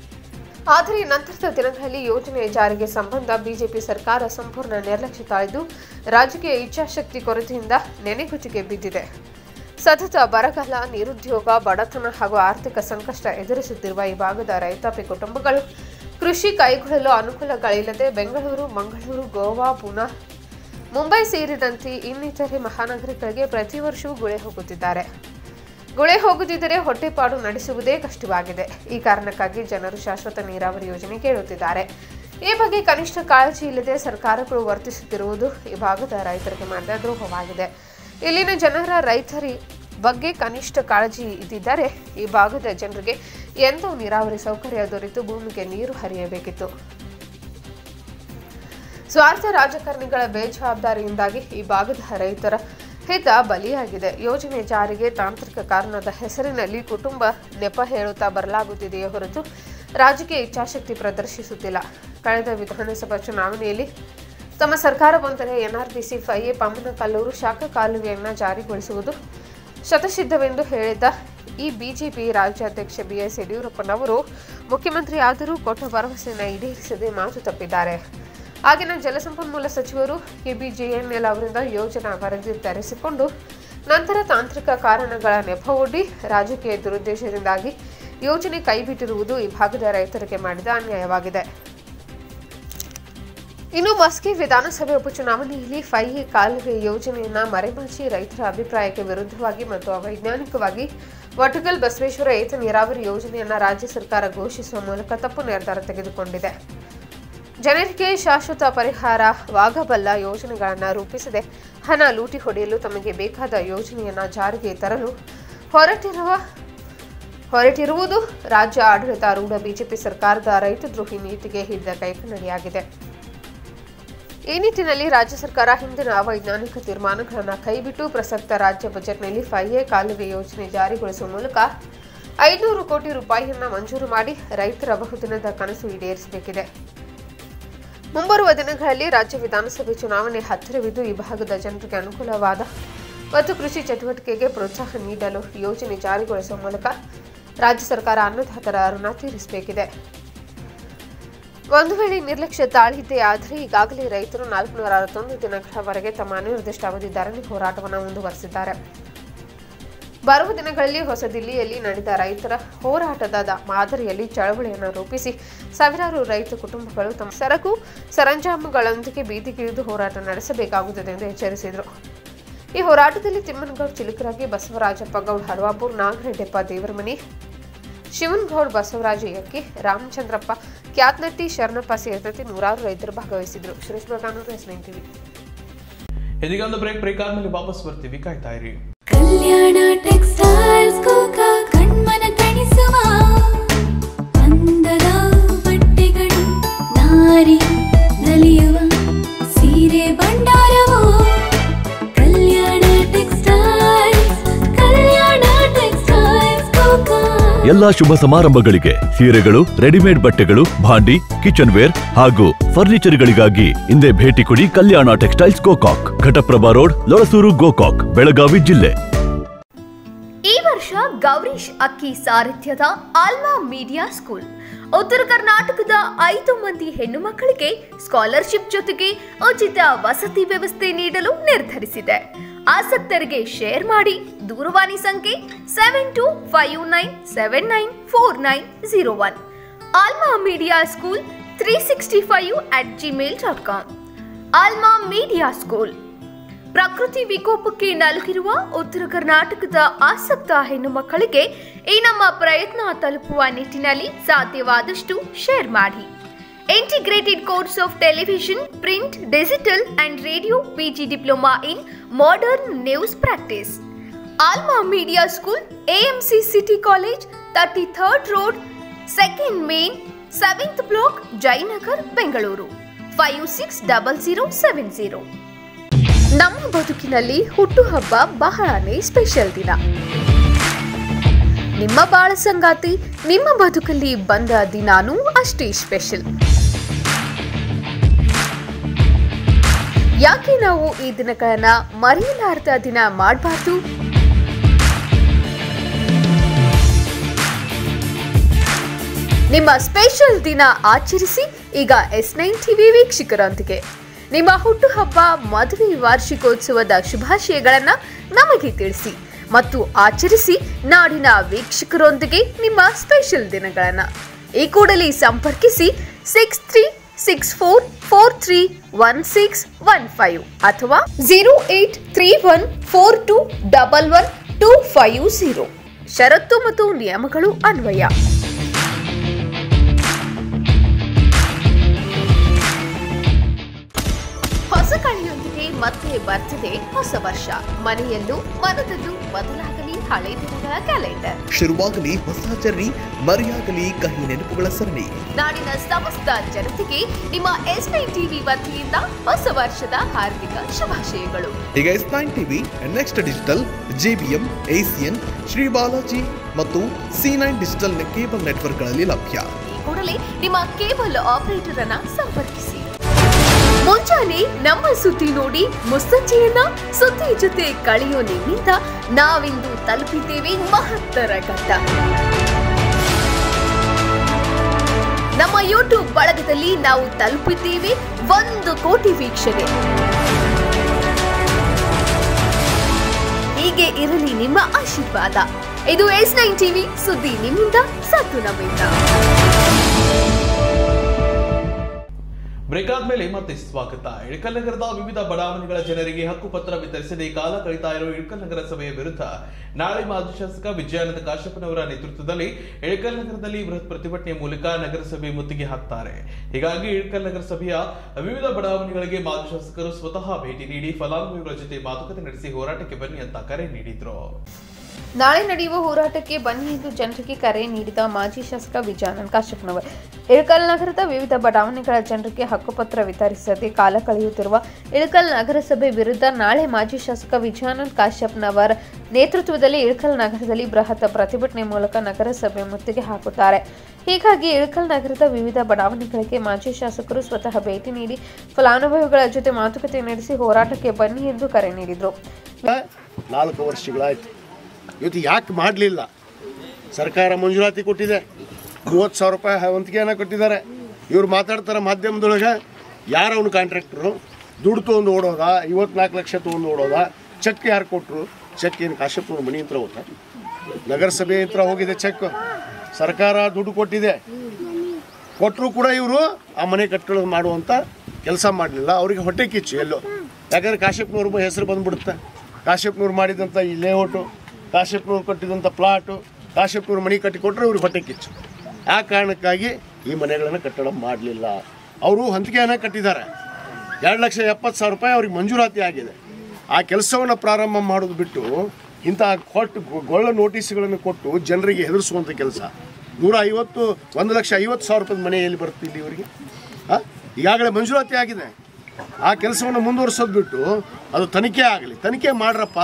ಆದರೆ ನಂತರದ ದಿನಗಳಲ್ಲಿ ಯೋಜನೆಯ ಜಾರಿಗೆ ಸಂಬಂಧ ಬಿಜೆಪಿ ಸರ್ಕಾರ ಸಂಪೂರ್ಣ ನಿರ್ಲಕ್ಷ್ಯ ತಾಳಿದ್ದು ರಾಜಕೀಯ ಇಚ್ಛಾಶಕ್ತಿ ಕೊರತೆಯಿಂದ ನೆನೆಗುಚಿಗೆ ಬಿದ್ದಿದೆ ಸತತ ಬರಗಾಲ ನಿರುದ್ಯೋಗ ಬಡತನ ಹಾಗೂ ಆರ್ಥಿಕ ಸಂಕಷ್ಟ ಎದುರಿಸುತ್ತಿರುವ ಈ ಭಾಗದ ರೈತಾಪಿ ಕುಟುಂಬಗಳು ಕೃಷಿ ಕೈಗೊಳ್ಳಲು ಅನುಕೂಲಗಳಿಲ್ಲದೆ ಬೆಂಗಳೂರು ಮಂಗಳೂರು ಗೋವಾ ಪುನಾ ಮುಂಬೈ ಸೇರಿದಂತೆ ಇನ್ನಿತರೆ ಮಹಾನಗರಗಳಿಗೆ ಪ್ರತಿ ವರ್ಷವೂ ಗುಳೆ ಹೋಗುತ್ತಿದ್ದಾರೆ ಗುಳೆ ಹೋಗುತ್ತಿದ್ದರೆ ಹೊಟ್ಟೆಪಾಡು ನಡೆಸುವುದೇ ಕಷ್ಟವಾಗಿದೆ ಈ ಕಾರಣಕ್ಕಾಗಿ ಜನರು ಶಾಶ್ವತ ನೀರಾವರಿ ಯೋಜನೆ ಕೇಳುತ್ತಿದ್ದಾರೆ ಈ ಬಗ್ಗೆ ಕನಿಷ್ಠ ಕಾಳಜಿ ಇಲ್ಲದೆ ಸರ್ಕಾರಗಳು ವರ್ತಿಸುತ್ತಿರುವುದು ಈ ಭಾಗದ ರೈತರಿಗೆ ಮಾಡಿದ ದ್ರೋಹವಾಗಿದೆ ಇಲ್ಲಿನ ಜನರ ರೈತರಿ ಬಗ್ಗೆ ಕನಿಷ್ಠ ಕಾಳಜಿ ಇದ್ದಿದ್ದರೆ ಈ ಭಾಗದ ಜನರಿಗೆ ಎಂದೋ ನೀರಾವರಿ ಸೌಕರ್ಯ ದೊರೆತು ಭೂಮಿಗೆ ನೀರು ಹರಿಯಬೇಕಿತ್ತು ಸ್ವಾರ್ಥ ರಾಜಕಾರಣಿಗಳ ಬೇಜವಾಬ್ದಾರಿಯಿಂದಾಗಿ ಈ ಭಾಗದ ರೈತರ ಹಿತ ಬಲಿಯಾಗಿದೆ ಯೋಜನೆ ಜಾರಿಗೆ ತಾಂತ್ರಿಕ ಕಾರಣದ ಹೆಸರಿನಲ್ಲಿ ಕುಟುಂಬ ನೆಪ ಹೇಳುತ್ತಾ ಬರಲಾಗುತ್ತಿದೆಯೇ ಹೊರತು ರಾಜಕೀಯ ಇಚ್ಛಾಶಕ್ತಿ ಪ್ರದರ್ಶಿಸುತ್ತಿಲ್ಲ ಕಳೆದ ವಿಧಾನಸಭಾ ಚುನಾವಣೆಯಲ್ಲಿ ತಮ್ಮ ಸರ್ಕಾರ ಬಂದರೆ ಎನ್ಆರ್ಬಿಸಿ ಫೈಎ ಪಮ್ಮನಕಲ್ಲೂರು ಶಾಖಾ ಕಾಲುವೆಯನ್ನು ಜಾರಿಗೊಳಿಸುವುದು ಶತಸಿದ್ಧವೆಂದು ಹೇಳಿದ್ದ ಈ ಬಿಜೆಪಿ ರಾಜ್ಯಾಧ್ಯಕ್ಷ ಬಿಎಸ್ ಯಡಿಯೂರಪ್ಪನವರು ಮುಖ್ಯಮಂತ್ರಿ ಆದರೂ ಕೊಟ್ಟ ಭರವಸೆಯನ್ನು ಈಡೇರಿಸದೆ ಮಾತು ತಪ್ಪಿದ್ದಾರೆ ಆಗಿನ ಜಲಸಂಪನ್ಮೂಲ ಸಚಿವರು ಕೆಬಿಜೆಎನ್ಎಲ್ ಅವರಿಂದ ಯೋಜನಾ ವರದಿ ತರಿಸಿಕೊಂಡು ನಂತರ ತಾಂತ್ರಿಕ ಕಾರಣಗಳ ನೆಪವೊಡ್ಡಿ ರಾಜಕೀಯ ದುರುದ್ದೇಶದಿಂದಾಗಿ ಯೋಜನೆ ಕೈಬಿಟ್ಟಿರುವುದು ಈ ಭಾಗದ ರೈತರಿಗೆ ಮಾಡಿದ ಅನ್ಯಾಯವಾಗಿದೆ ಇನ್ನು ಮಸ್ಕಿ ವಿಧಾನಸಭೆ ಉಪಚುನಾವಣೆಯಲ್ಲಿ ಫೈಎ ಕಾಲುವೆ ಯೋಜನೆಯನ್ನ ಮರೆಮಾಚಿ ರೈತರ ಅಭಿಪ್ರಾಯಕ್ಕೆ ವಿರುದ್ಧವಾಗಿ ಮತ್ತು ಅವೈಜ್ಞಾನಿಕವಾಗಿ ವಟಗಲ್ ಬಸವೇಶ್ವರ ಏತ ನೀರಾವರಿ ಯೋಜನೆಯನ್ನ ರಾಜ್ಯ ಸರ್ಕಾರ ಘೋಷಿಸುವ ಮೂಲಕ ತಪ್ಪು ನಿರ್ಧಾರ ತೆಗೆದುಕೊಂಡಿದೆ ಜನರಿಗೆ ಶಾಶ್ವತ ಪರಿಹಾರವಾಗಬಲ್ಲ ಯೋಜನೆಗಳನ್ನು ರೂಪಿಸದೆ ಹಣ ಲೂಟಿ ಹೊಡೆಯಲು ತಮಗೆ ಬೇಕಾದ ಯೋಜನೆಯನ್ನ ಜಾರಿಗೆ ತರಲು ಹೊರಟಿರುವ ಹೊರಟಿರುವುದು ರಾಜ್ಯ ಆಡಳಿತಾರೂಢ ಬಿಜೆಪಿ ಸರ್ಕಾರದ ರೈತದ್ರೋಹಿ ನೀತಿಗೆ ಹಿಡಿದ ಕೈಕನ್ನಡಿಯಾಗಿದೆ ಈ ನಿಟ್ಟಿನಲ್ಲಿ ರಾಜ್ಯ ಸರ್ಕಾರ ಹಿಂದಿನ ಅವೈಜ್ಞಾನಿಕ ತೀರ್ಮಾನಗಳನ್ನು ಕೈಬಿಟ್ಟು ಪ್ರಸಕ್ತ ರಾಜ್ಯ ಬಜೆಟ್ನಲ್ಲಿ ಫೈಎ ಕಾಲುವೆ ಯೋಜನೆ ಜಾರಿಗೊಳಿಸುವ ಮೂಲಕ ಐನೂರು ಕೋಟಿ ರೂಪಾಯಿಯನ್ನ ಮಂಜೂರು ಮಾಡಿ ರೈತರ ಬಹುದಿನದ ಕನಸು ಈಡೇರಿಸಬೇಕಿದೆ ಮುಂಬರುವ ದಿನಗಳಲ್ಲಿ ರಾಜ್ಯ ವಿಧಾನಸಭೆ ಚುನಾವಣೆ ಹತ್ತಿರವಿದ್ದು ಈ ಭಾಗದ ಜನರಿಗೆ ಅನುಕೂಲವಾದ ಮತ್ತು ಕೃಷಿ ಚಟುವಟಿಕೆಗೆ ಪ್ರೋತ್ಸಾಹ ನೀಡಲು ಯೋಜನೆ ಜಾರಿಗೊಳಿಸುವ ಮೂಲಕ ರಾಜ್ಯ ಸರ್ಕಾರ ಅನ್ನದಾತರ ಋಣ ತೀರಿಸಬೇಕಿದೆ ಒಂದು ವೇಳೆ ನಿರ್ಲಕ್ಷ್ಯ ತಾಳಿದ್ದೇ ಆದರೆ ಈಗಾಗಲೇ ರೈತರು ನಾಲ್ಕುನೂರ ಅರವತ್ತೊಂದು ದಿನಗಳವರೆಗೆ ತಮ್ಮ ಅನಿರ್ದಿಷ್ಟ ಅವಧಿ ಧರಣಿ ಹೋರಾಟವನ್ನು ಮುಂದುವರೆಸಿದ್ದಾರೆ ಬರುವ ದಿನಗಳಲ್ಲಿ ಹೊಸ ದಿಲ್ಲಿಯಲ್ಲಿ ನಡೆದ ರೈತರ ಹೋರಾಟದ ದ- ಮಾದರಿಯಲ್ಲಿ ಚಳವಳಿಯನ್ನು ರೂಪಿಸಿ ಸಾವಿರಾರು ರೈತ ಕುಟುಂಬಗಳು ತಮ್ಮ ಸರಕು ಸರಂಜಾಮುಗಳೊಂದಿಗೆ ಬೀದಿಗಿಳಿದು ಹೋರಾಟ ನಡೆಸಬೇಕಾಗುತ್ತದೆ ಎಂದು ಎಚ್ಚರಿಸಿದರು ಈ ಹೋರಾಟದಲ್ಲಿ ತಿಮ್ಮನಗೌಡ್ ಚಿಲುಕರಾಗಿ ಬಸವರಾಜಪ್ಪ ಗೌಡ್ ಹಡವಾಪುರ್ ನಾಗರೆಡ್ಡೆಪ್ಪ ದೇವರಮನಿ ಶಿವನ್ಗೌಡ್ ಬಸವರಾಜ ಯಕ್ಕಿ ರಾಮಚಂದ್ರಪ್ಪ ಕ್ಯಾತ್ನಟ್ಟಿ ಶರಣಪ್ಪ ಸೇರಿದಂತೆ ನೂರಾರು ರೈತರು ಭಾಗವಹಿಸಿದ್ರು Suresh Baganur S nine TV ಇದೀಗ ಒಂದು ಬ್ರೇಕ್ ಬ್ರೇಕ್ ಆದ್ಮೇಲೆ ವಾಪಸ್ ಬರ್ತೀವಿ ಕಾಯ್ತಾ ಇರಿ ಕಲ್ಯಾಣ ಟೆಕ್ಸ್ಟೈಲ್ಸ್ ಕೋಕ ಕಣ್ಮನ ತಣಿಸುವ ಅಂದದ ಬಟ್ಟೆಗಳು ನಾರಿ ನಲಿಯುವ ಸೀರೆ ಭಂಡಾರವು ಕಲ್ಯಾಣ ಟೆಕ್ಸ್ಟೈಲ್ಸ್ ಕಲ್ಯಾಣ ಟೆಕ್ಸ್ಟೈಲ್ಸ್ ಕೋಕ ಎಲ್ಲಾ ಶುಭ ಸಮಾರಂಭಗಳಿಗೆ ಸೀರೆಗಳು ರೆಡಿಮೇಡ್ ಬಟ್ಟೆಗಳು ಭಾಂಡಿ ಕಿಚನ್ ವೇರ್ ಹಾಗೂ ಫರ್ನಿಚರ್ಗಳಿಗಾಗಿ ಹಿಂದೆ ಭೇಟಿ ಕೊಡಿ ಕಲ್ಯಾಣ ಟೆಕ್ಸ್ಟೈಲ್ಸ್ ಗೋಕಾಕ್ ಘಟಪ್ರಭಾ ರೋಡ್ ಲೊರಸೂರು ಗೋಕಾಕ್ ಬೆಳಗಾವಿ ಜಿಲ್ಲೆ ಈ ವರ್ಷ ಗೌರೀಶ್ ಅಕ್ಕಿ ಸಾರಥ್ಯದ ಆಲ್ಮಾ ಮೀಡಿಯಾ ಸ್ಕೂಲ್ ಉತ್ತರ ಕರ್ನಾಟಕದ ಐದು ಮಂದಿ ಹೆಣ್ಣು ಮಕ್ಕಳಿಗೆ ಸ್ಕಾಲರ್ಶಿಪ್ ಜೊತೆಗೆ ಉಚಿತ ವಸತಿ ವ್ಯವಸ್ಥೆ ನೀಡಲು ನಿರ್ಧರಿಸಿದೆ ಆಸಕ್ತರಿಗೆ ಶೇರ್ ಮಾಡಿ ದೂರವಾಣಿ ಸಂಖ್ಯೆ seven two five nine seven nine four nine zero one Alma media school three sixty five at Gmail dot com Alma media school ಪ್ರಕೃತಿ ವಿಕೋಪಕ್ಕೆ ನಲುಗಿರುವ ಉತ್ತರ ಕರ್ನಾಟಕದ ಆಸಕ್ತ ಹೆಣ್ಣು ಮಕ್ಕಳಿಗೆ ಈ ನಮ್ಮ ಪ್ರಯತ್ನ ತಲುಪುವ ನಿಟ್ಟಿನಲ್ಲಿ ಸಾಧ್ಯವಾದಷ್ಟು ಶೇರ್ ಮಾಡಿ integrated course of television print digital and radio PG diploma in modern news practice alma media school AMC city college thirty third road second main seventh block Jayanagar Bengaluru five six double zero seven zero ನಮ್ಮ ಬದುಕಿನಲ್ಲಿ ಹುಟ್ಟುಹಬ್ಬ ಬಹಳನೇ ಸ್ಪೆಷಲ್ ದಿನ ನಿಮ್ಮ ಬಾಳ ಸಂಗಾತಿ ನಿಮ್ಮ ಬದುಕಲ್ಲಿ ಬಂದ ದಿನಾನೂ ಅಷ್ಟೇ ಸ್ಪೆಷಲ್ ಯಾಕೆ ನಾವು ಈ ದಿನಗಳನ್ನ ಮರೆಯಲಾರದ ದಿನ ಮಾಡಬಾರ್ದು ನಿಮ್ಮ ಸ್ಪೆಷಲ್ ದಿನ ಆಚರಿಸಿ ಈಗ ಎಸ್ ನೈನ್ ಟಿವಿ ವೀಕ್ಷಕರೊಂದಿಗೆ ನಿಮ್ಮ ಹುಟ್ಟುಹಬ್ಬ ಮದುವೆ ವಾರ್ಷಿಕೋತ್ಸವದ ಶುಭಾಶಯಗಳನ್ನ ನಮಗೆ ತಿಳಿಸಿ ಮತ್ತು ಆಚರಿಸಿ ನಾಡಿನ ವೀಕ್ಷಕರೊಂದಿಗೆ ನಿಮ್ಮ ಸ್ಪೆಷಲ್ ದಿನಗಳನ್ನ ಈ ಕೂಡಲೇ ಸಂಪರ್ಕಿಸಿ six three six four four three one six one five ಅಥವಾ zero eight three one four two double one two five zero ಷರತ್ತು ಮತ್ತು ನಿಯಮಗಳು ಅನ್ವಯ ಹೊಸ ಕಳೆಯೊಂದಿಗೆ ಮತ್ತೆ ಬರ್ತದೆ ಹೊಸ ವರ್ಷ ಮನೆಯಲ್ಲೂ ಮನದಲ್ಲೂ ಬದಲಾಗಲಿ ಹಳೆ ದಿನಗಳ ಕ್ಯಾಲೆಂಡರ್ ಶುರುವಾಗಲಿ ಹೊಸ ಜರ್ನಿ ಮರೆಯಾಗಲಿ ಕಹಿ ನೆನಪುಗಳ ಸರಣಿ ನಾಡಿನ ಸಮಸ್ತ ಜನತೆಗೆ ನಿಮ್ಮ ಎಸ್ ಟಿವಿ ವತಿಯಿಂದ ಹೊಸ ವರ್ಷದ ಹಾರ್ದಿಕ ಶುಭಾಶಯಗಳು ಈಗ S nine TV next digital JBM Asian Shri Balaji ಮತ್ತು ಸಿ ನೈನ್ ಡಿಜಿಟಲ್ ಕೇಬಲ್ ನೆಟ್ವರ್ಕ್ಗಳಲ್ಲಿ ಲಭ್ಯ ಈ ಕೂಡಲೇ ನಿಮ್ಮ ಕೇಬಲ್ ಆಪರೇಟರ್ ಅನ್ನ ಸಂಪರ್ಕಿಸಿ ಮುಂಜಾನೆ ನಮ್ಮ ಸುದ್ದಿ ನೋಡಿ ಮುಸ್ಸಂಜೆಯನ್ನ ಸುದ್ದಿ ಜೊತೆ ಕಳೆಯೋ ನಿಮ್ಮಿಂದ ನಾವಿಂದು ತಲುಪಿದ್ದೇವೆ ಮಹತ್ತರ ಘಟ್ಟ ನಮ್ಮ ಯೂಟ್ಯೂಬ್ ಬಳಗದಲ್ಲಿ ನಾವು ತಲುಪಿದ್ದೇವೆ ಒಂದು ಕೋಟಿ ವೀಕ್ಷಣೆ ಹೀಗೆ ಇರಲಿ ನಿಮ್ಮ ಆಶೀರ್ವಾದ ಇದು ಎಸ್ ನೈನ್ ಟಿವಿ ಸುದ್ದಿ ನಿಮ್ಮಿಂದ ಸದ್ದು ನಮ್ಮಿಂದ ಬ್ರೇಕ್ ಆದ್ಮೇಲೆ ಮತ್ತೆ ಸ್ವಾಗತ ಇಳಕಲ್ ನಗರದ ವಿವಿಧ ಬಡಾವಣೆಗಳ ಜನರಿಗೆ ಹಕ್ಕುಪತ್ರ ವಿತರಿಸದೆ ಕಾಲ ಕಳೀತಾ ಇರುವ ಇಳಕಲ್ ನಗರ ಸಭೆಯ ವಿರುದ್ಧ ನಾಳೆ ಮಾಜಿ ಶಾಸಕ ವಿಜಯಾನಂದ ಕಾಶ್ಯಪ್ಪನವರ ನೇತೃತ್ವದಲ್ಲಿ ಇಳಕಲ್ ನಗರದಲ್ಲಿ ಬೃಹತ್ ಪ್ರತಿಭಟನೆ ಮೂಲಕ ನಗರಸಭೆ ಮುತ್ತಿಗೆ ಹಾಕ್ತಾರೆ ಹೀಗಾಗಿ ಇಳಕಲ್ ನಗರಸಭೆಯ ವಿವಿಧ ಬಡಾವಣೆಗಳಿಗೆ ಮಾಜಿ ಶಾಸಕರು ಸ್ವತಃ ಭೇಟಿ ನೀಡಿ ಫಲಾನುಭವಿಗಳ ಜೊತೆ ಮಾತುಕತೆ ನಡೆಸಿ ಹೋರಾಟಕ್ಕೆ ಬನ್ನಿ ಅಂತ ಕರೆ ನೀಡಿದ್ರು ನಾಳೆ ನಡೆಯುವ ಹೋರಾಟಕ್ಕೆ ಬನ್ನಿ ಎಂದು ಜನರಿಗೆ ಕರೆ ನೀಡಿದ ಮಾಜಿ ಶಾಸಕ ವಿಜಯಾನಂದ್ ಕಾಶ್ಯಪ್ನವರ್ ಇಳಕಲ್ ನಗರದ ವಿವಿಧ ಬಡಾವಣೆಗಳ ಜನರಿಗೆ ಹಕ್ಕುಪತ್ರ ವಿತರಿಸದೆ ಕಾಲ ಕಳೆಯುತ್ತಿರುವ ಇಳಕಲ್ ನಗರಸಭೆ ವಿರುದ್ಧ ನಾಳೆ ಮಾಜಿ ಶಾಸಕ ವಿಜಯಾನಂದ್ ಕಾಶ್ಯಪ್ನವರ್ ನೇತೃತ್ವದಲ್ಲಿ ಇಳಕಲ್ ನಗರದಲ್ಲಿ ಬೃಹತ್ ಪ್ರತಿಭಟನೆ ಮೂಲಕ ನಗರಸಭೆ ಮುತ್ತಿಗೆ ಹಾಕುತ್ತಾರೆ ಹೀಗಾಗಿ ಇಳಕಲ್ ನಗರದ ವಿವಿಧ ಬಡಾವಣೆಗಳಿಗೆ ಮಾಜಿ ಶಾಸಕರು ಸ್ವತಃ ಭೇಟಿ ನೀಡಿ ಫಲಾನುಭವಿಗಳ ಜೊತೆ ಮಾತುಕತೆ ನಡೆಸಿ ಹೋರಾಟಕ್ಕೆ ಬನ್ನಿ ಎಂದು ಕರೆ ನೀಡಿದರು ನಾಲ್ಕು ವರ್ಷಗಳಾಯ್ತು ಇವತ್ತು ಯಾಕೆ ಮಾಡಲಿಲ್ಲ ಸರ್ಕಾರ ಮಂಜೂರಾತಿ ಕೊಟ್ಟಿದೆ ಮೂವತ್ತು ಸಾವಿರ ರೂಪಾಯಿ ವಂತಿಗೆಯನ್ನು ಕೊಟ್ಟಿದ್ದಾರೆ ಇವ್ರು ಮಾತಾಡ್ತಾರೆ ಮಾಧ್ಯಮದೊಳಗೆ ಯಾರು ಅವನು ಕಾಂಟ್ರಾಕ್ಟ್ರು ದುಡ್ಡು ತೊಗೊಂಡು ಓಡೋದ ಐವತ್ನಾಲ್ಕು ಲಕ್ಷ ತೊಗೊಂಡು ಓಡೋದ ಚೆಕ್ ಯಾರು ಕೊಟ್ಟರು ಚೆಕ್ ಏನು ಕಾಶ್ಯಪ್ನವ್ರ ಮನೆ ಹತ್ರ ಹೋದ ನಗರಸಭೆ ಹತ್ರ ಹೋಗಿದೆ ಚೆಕ್ ಸರ್ಕಾರ ದುಡ್ಡು ಕೊಟ್ಟಿದೆ ಕೊಟ್ಟರು ಕೂಡ ಇವರು ಆ ಮನೆ ಕಟ್ಟಡ ಮಾಡುವಂಥ ಕೆಲಸ ಮಾಡಲಿಲ್ಲ ಅವರಿಗೆ ಹೊಟ್ಟೆ ಕಿಚ್ಚು ಎಲ್ಲೋ ಯಾಕಂದ್ರೆ ಕಾಶ್ಯಪ್ನವ್ರ ಹೆಸರು ಬಂದ್ಬಿಡುತ್ತೆ ಕಾಶ್ಯಪ್ನವ್ರು ಮಾಡಿದಂಥ ಈ ಲೇಔಟು ಕಾಶ್ಯಪ್ನವ್ರು ಕಟ್ಟಿದಂಥ ಪ್ಲಾಟು ಕಾಶ್ಯಪ್ನವ್ರು ಮನೆ ಕಟ್ಟಿ ಕೊಟ್ಟರೆ ಇವ್ರಿಗೆ ಹೊಟ್ಟೆ ಕಿಚ್ಚು ಆ ಕಾರಣಕ್ಕಾಗಿ ಈ ಮನೆಗಳನ್ನು ಕಟ್ಟಡ ಮಾಡಲಿಲ್ಲ ಅವರು ಹಂಚಿಕೆಯನ್ನು ಕಟ್ಟಿದ್ದಾರೆ ಎರಡು ಲಕ್ಷ ಎಪ್ಪತ್ತು ಸಾವಿರ ರೂಪಾಯಿ ಅವ್ರಿಗೆ ಮಂಜೂರಾತಿ ಆಗಿದೆ ಆ ಕೆಲಸವನ್ನು ಪ್ರಾರಂಭ ಮಾಡೋದು ಬಿಟ್ಟು ಇಂಥ ಕೊಟ್ಟು ಗೊಳ್ಳ ನೋಟಿಸ್ಗಳನ್ನು ಕೊಟ್ಟು ಜನರಿಗೆ ಹೆದರಿಸುವಂಥ ಕೆಲಸ ನೂರ ಐವತ್ತು ಒಂದು ಲಕ್ಷ ಐವತ್ತು ಸಾವಿರ ರೂಪಾಯಿ ಮನೆ ಎಲ್ಲಿ ಬರುತ್ತೆ ಇಲ್ಲಿ ಇವರಿಗೆ ಹಾಂ ಈಗಾಗಲೇ ಮಂಜೂರಾತಿ ಆಗಿದೆ ಆ ಕೆಲಸವನ್ನು ಮುಂದುವರಿಸೋದು ಬಿಟ್ಟು ಅದು ತನಿಖೆ ಆಗಲಿ ತನಿಖೆ ಮಾಡ್ರಪ್ಪ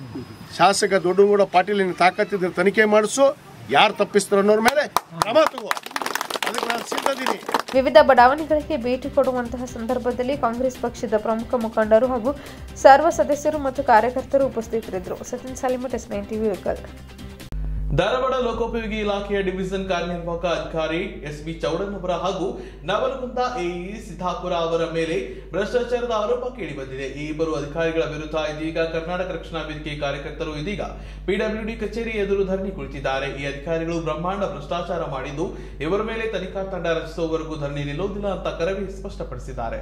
ಶಾಸಕ ದೊಡ್ಡಗೌಡ ಪಾಟೀಲ್ ತಾಕತ್ತಿದ್ರೆ ತನಿಖೆ ಮಾಡಿಸು ಯಾರು ತಪ್ಪಿಸ್ತಾರೋ ಅನ್ನೋರ ಮೇಲೆ ಕ್ರಮ ತಗೋ ಅದಕ್ಕೆ ನಾನು ಸಿದ್ಧದೀನಿ ವಿವಿಧ ಬಡಾವಣೆಗಳಿಗೆ ಭೇಟಿ ಕೊಡುವಂತಹ ಸಂದರ್ಭದಲ್ಲಿ ಕಾಂಗ್ರೆಸ್ ಪಕ್ಷದ ಪ್ರಮುಖ ಮುಖಂಡರು ಹಾಗೂ ಸರ್ವ ಸದಸ್ಯರು ಮತ್ತು ಕಾರ್ಯಕರ್ತರು ಉಪಸ್ಥಿತರಿದ್ದರು Sachin Salimath S nine TV ವಿಕಲ್ ಧಾರವಾಡ ಲೋಕೋಪಯೋಗಿ ಇಲಾಖೆಯ ಡಿವಿಷನ್ ಕಾರ್ಯನಿರ್ವಾಹಕ ಅಧಿಕಾರಿ ಎಸ್ ಬಿ ಚೌಡನ್ ಅವರ ಹಾಗೂ ನವಲಗುಂದ ಎಇ ಸಿದ್ದಾಪುರ ಅವರ ಮೇಲೆ ಭ್ರಷ್ಟಾಚಾರದ ಆರೋಪ ಕೇಳಿಬಂದಿದೆ ಈ ಇಬ್ಬರು ಅಧಿಕಾರಿಗಳ ವಿರುದ್ಧ ಇದೀಗ ಕರ್ನಾಟಕ ರಕ್ಷಣಾ ವೇದಿಕೆ ಕಾರ್ಯಕರ್ತರು ಇದೀಗ ಪಿಡಬ್ಲ್ಯೂಡಿ ಕಚೇರಿ ಎದುರು ಧರಣಿ ಕುಳಿತಿದ್ದಾರೆ ಈ ಅಧಿಕಾರಿಗಳು ಬ್ರಹ್ಮಾಂಡ ಭ್ರಷ್ಟಾಚಾರ ಮಾಡಿದ್ದು ಇವರ ಮೇಲೆ ತನಿಖಾ ತಂಡ ರಚಿಸುವವರೆಗೂ ಧರಣಿ ನಿಲ್ಲುವುದಿಲ್ಲ ಅಂತ ಕರವೇ ಸ್ಪಷ್ಟಪಡಿಸಿದ್ದಾರೆ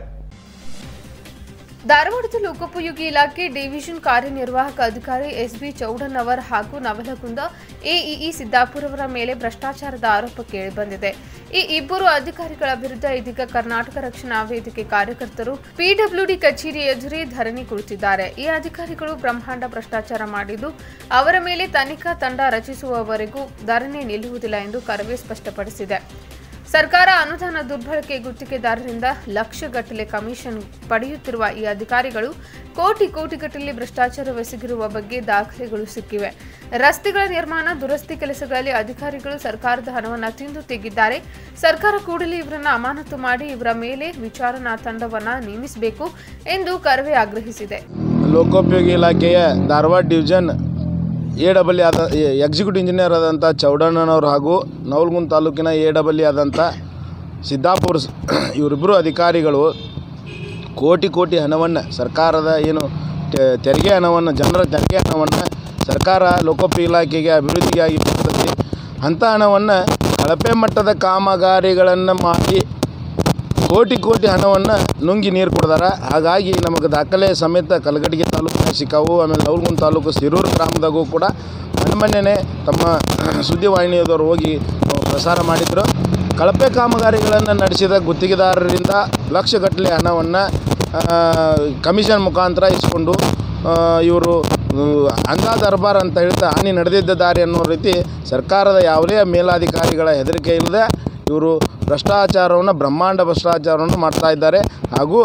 ಧಾರವಾಡದ ಲೋಕೋಪಯೋಗಿ ಇಲಾಖೆ ಡಿವಿಷನ್ ಕಾರ್ಯನಿರ್ವಾಹಕ ಅಧಿಕಾರಿ ಎಸ್ಬಿ ಚೌಡನ್ನವರ್ ಹಾಗೂ ನವಲಗುಂದ ಎಇಇ ಸಿದ್ದಾಪುರ ಅವರ ಮೇಲೆ ಭ್ರಷ್ಟಾಚಾರದ ಆರೋಪ ಕೇಳಿಬಂದಿದೆ ಈ ಇಬ್ಬರು ಅಧಿಕಾರಿಗಳ ವಿರುದ್ಧ ಇದೀಗ ಕರ್ನಾಟಕ ರಕ್ಷಣಾ ವೇದಿಕೆ ಕಾರ್ಯಕರ್ತರು ಪಿಡಬ್ಲ್ಯೂಡಿ ಕಚೇರಿ ಎದುರೇ ಧರಣಿ ಕುಳಿತಿದ್ದಾರೆ ಈ ಅಧಿಕಾರಿಗಳು ಬ್ರಹ್ಮಾಂಡ ಭ್ರಷ್ಟಾಚಾರ ಮಾಡಿದ್ದು ಅವರ ಮೇಲೆ ತನಿಖಾ ತಂಡ ರಚಿಸುವವರೆಗೂ ಧರಣಿ ನಿಲ್ಲುವುದಿಲ್ಲ ಎಂದು ಕರವೇ ಸ್ಪಷ್ಟಪಡಿಸಿದೆ ಸರ್ಕಾರ ಅನುದಾನ ದುರ್ಬಳಕೆ ಗುತ್ತಿಗೆದಾರರಿಂದ ಲಕ್ಷಗಟ್ಟಲೆ ಕಮಿಷನ್ ಪಡೆಯುತ್ತಿರುವ ಈ ಅಧಿಕಾರಿಗಳು ಕೋಟಿ ಕೋಟಿಗಟ್ಟಲೆ ಭ್ರಷ್ಟಾಚಾರವೆಸಗಿರುವ ಬಗ್ಗೆ ದಾಖಲೆಗಳು ಸಿಕ್ಕಿವೆ ರಸ್ತೆಗಳ ನಿರ್ಮಾಣ ದುರಸ್ತಿ ಕೆಲಸಗಳಲ್ಲಿ ಅಧಿಕಾರಿಗಳು ಸರ್ಕಾರದ ಹಣವನ್ನು ತಿಂದು ತೆಗೆದಿದ್ದಾರೆ ಸರ್ಕಾರ ಕೂಡಲೇ ಇವರನ್ನು ಅಮಾನತು ಮಾಡಿ ಇವರ ಮೇಲೆ ವಿಚಾರಣಾ ತಂಡವನ್ನು ನೇಮಿಸಬೇಕು ಎಂದು ಕರವೇ ಆಗ್ರಹಿಸಿದೆ ಲೋಕೋಪಯೋಗಿ ಇಲಾಖೆಯ ಧಾರವಾಡ ಡಿವಿಷನ್ ಎ ಡಬಲ್ ಆದ ಎಕ್ಸಿಕ್ಯೂಟಿವ್ ಇಂಜಿನಿಯರ್ ಆದಂಥ ಚೌಡಣ್ಣನವರು ಹಾಗೂ ನವಲಗುಂದ ತಾಲೂಕಿನ ಎ ಡಬಲ್ ಆದಂಥ ಸಿದ್ದಾಪುರ ಸ್- ಇವರಿಬ್ಬರು ಅಧಿಕಾರಿಗಳು ಕೋಟಿ ಕೋಟಿ ಹಣವನ್ನು ಸರ್ಕಾರದ ಏನು ತೆ- ತೆರಿಗೆ ಹಣವನ್ನು ಜನರ ತೆರಿಗೆ ಹಣವನ್ನು ಸರ್ಕಾರ ಲೋಕೋಪಯೋಗಿ ಇಲಾಖೆಗೆ ಅಭಿವೃದ್ಧಿಗಾಗಿ ಬರ್ತದೆ ಅಂಥ ಹಣವನ್ನು ಕಳಪೆ ಮಟ್ಟದ ಕಾಮಗಾರಿಗಳನ್ನು ಮಾಡಿ ಕೋಟಿ ಕೋಟಿ ಹಣವನ್ನು ನುಂಗಿ ನೀರು ಕೊಡ್ದಾರ ಹಾಗಾಗಿ ನಮಗೆ ದಾಖಲೆ ಸಮೇತ ಕಲಗಟ್ಟಿಗೆ ತಾಲೂಕು ಸಿಕ್ಕಾವು ಆಮೇಲೆ ನವಲಗುಂದ ತಾಲೂಕು ಸಿರೂರು ಗ್ರಾಮದಾಗೂ ಕೂಡ ಮನೆ ತಮ್ಮ ಸುದ್ದಿವಾಹಿನಿಯದವರು ಹೋಗಿ ಅಹ್, ಪ್ರಸಾರ ಮಾಡಿದರು ಕಳಪೆ ಕಾಮಗಾರಿಗಳನ್ನು ನಡೆಸಿದ ಗುತ್ತಿಗೆದಾರರಿಂದ ಲಕ್ಷಗಟ್ಟಲೆ ಹಣವನ್ನು ಕಮಿಷನ್ ಮುಖಾಂತರ ಇಸ್ಕೊಂಡು ಇವರು ಅಂಧಾ ದರ್ಬಾರ್ ಅಂತ ಹೇಳ್ತಾ ಹಾನಿ ನಡೆದಿದ್ದ ದಾರಿ ಅನ್ನೋ ರೀತಿ ಸರ್ಕಾರದ ಯಾವುದೇ ಮೇಲಾಧಿಕಾರಿಗಳ ಹೆದರಿಕೆ ಇಲ್ಲದೆ ಇವರು ಭ್ರಷ್ಟಾಚಾರವನ್ನು ಬ್ರಹ್ಮಾಂಡ ಭ್ರಷ್ಟಾಚಾರವನ್ನು ಮಾಡ್ತಾ ಇದ್ದಾರೆ ಹಾಗೂ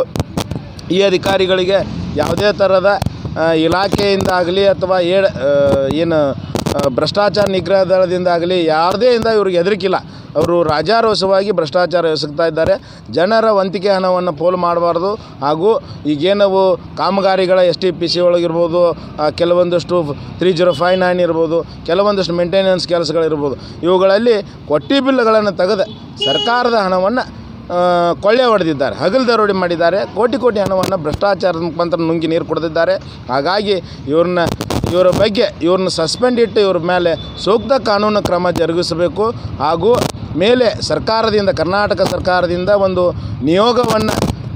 ಈ ಅಧಿಕಾರಿಗಳಿಗೆ ಯಾವುದೇ ಥರದ ಆ, ಇಲಾಖೆಯಿಂದ ಆಗಲಿ ಅಥವಾ ಏ ಏನು ಆ, ಭ್ರಷ್ಟಾಚಾರ ನಿಗ್ರಹ ದಳದಿಂದ ಆಗಲಿ ಯಾವುದೇ ಇಂದ ಇವ್ರಿಗೆ ಹೆದರಿಕಿಲ್ಲ ಅವರು ರಾಜಾರೋಷವಾಗಿ ಭ್ರಷ್ಟಾಚಾರ ಎಸಗ್ತಾ ಇದ್ದಾರೆ ಜನರ ವಂತಿಕೆ ಹಣವನ್ನು ಪೋಲು ಮಾಡಬಾರ್ದು ಹಾಗೂ ಈಗೇನವು ಕಾಮಗಾರಿಗಳ ಎಸ್ ಟಿ ಪಿ ಸಿ ಒಳಗಿರ್ಬೋದು ಆ, ಕೆಲವೊಂದಷ್ಟು ತ್ರೀ ಜೀರೋ ಫೈವ್ ನೈನ್ ಇರ್ಬೋದು ಕೆಲವೊಂದಷ್ಟು ಮೇಂಟೆನೆನ್ಸ್ ಕೆಲಸಗಳಿರ್ಬೋದು ಇವುಗಳಲ್ಲಿ ಕೊಟ್ಟಿ ಬಿಲ್ಗಳನ್ನು ತೆಗೆದು ಸರ್ಕಾರದ ಹಣವನ್ನು ಆ, ಕೊಳ್ಳೆ ಹೊಡೆದಿದ್ದಾರೆ ಹಗಲು ದರೋಡೆ ಮಾಡಿದ್ದಾರೆ ಕೋಟಿ ಕೋಟಿ ಹಣವನ್ನು ಭ್ರಷ್ಟಾಚಾರದ ಮುಖಾಂತರ ನುಂಗಿ ನೀರು ಕೊಡ್ತಿದ್ದಾರೆ ಹಾಗಾಗಿ ಇವ್ರನ್ನ ಇವರ ಬಗ್ಗೆ ಇವ್ರನ್ನ ಸಸ್ಪೆಂಡ್ ಇಟ್ಟು ಇವ್ರ ಮೇಲೆ ಸೂಕ್ತ ಕಾನೂನು ಕ್ರಮ ಜರುಗಿಸಬೇಕು ಹಾಗೂ ಮೇಲೆ ಸರ್ಕಾರದಿಂದ ಕರ್ನಾಟಕ ಸರ್ಕಾರದಿಂದ ಒಂದು ನಿಯೋಗವನ್ನು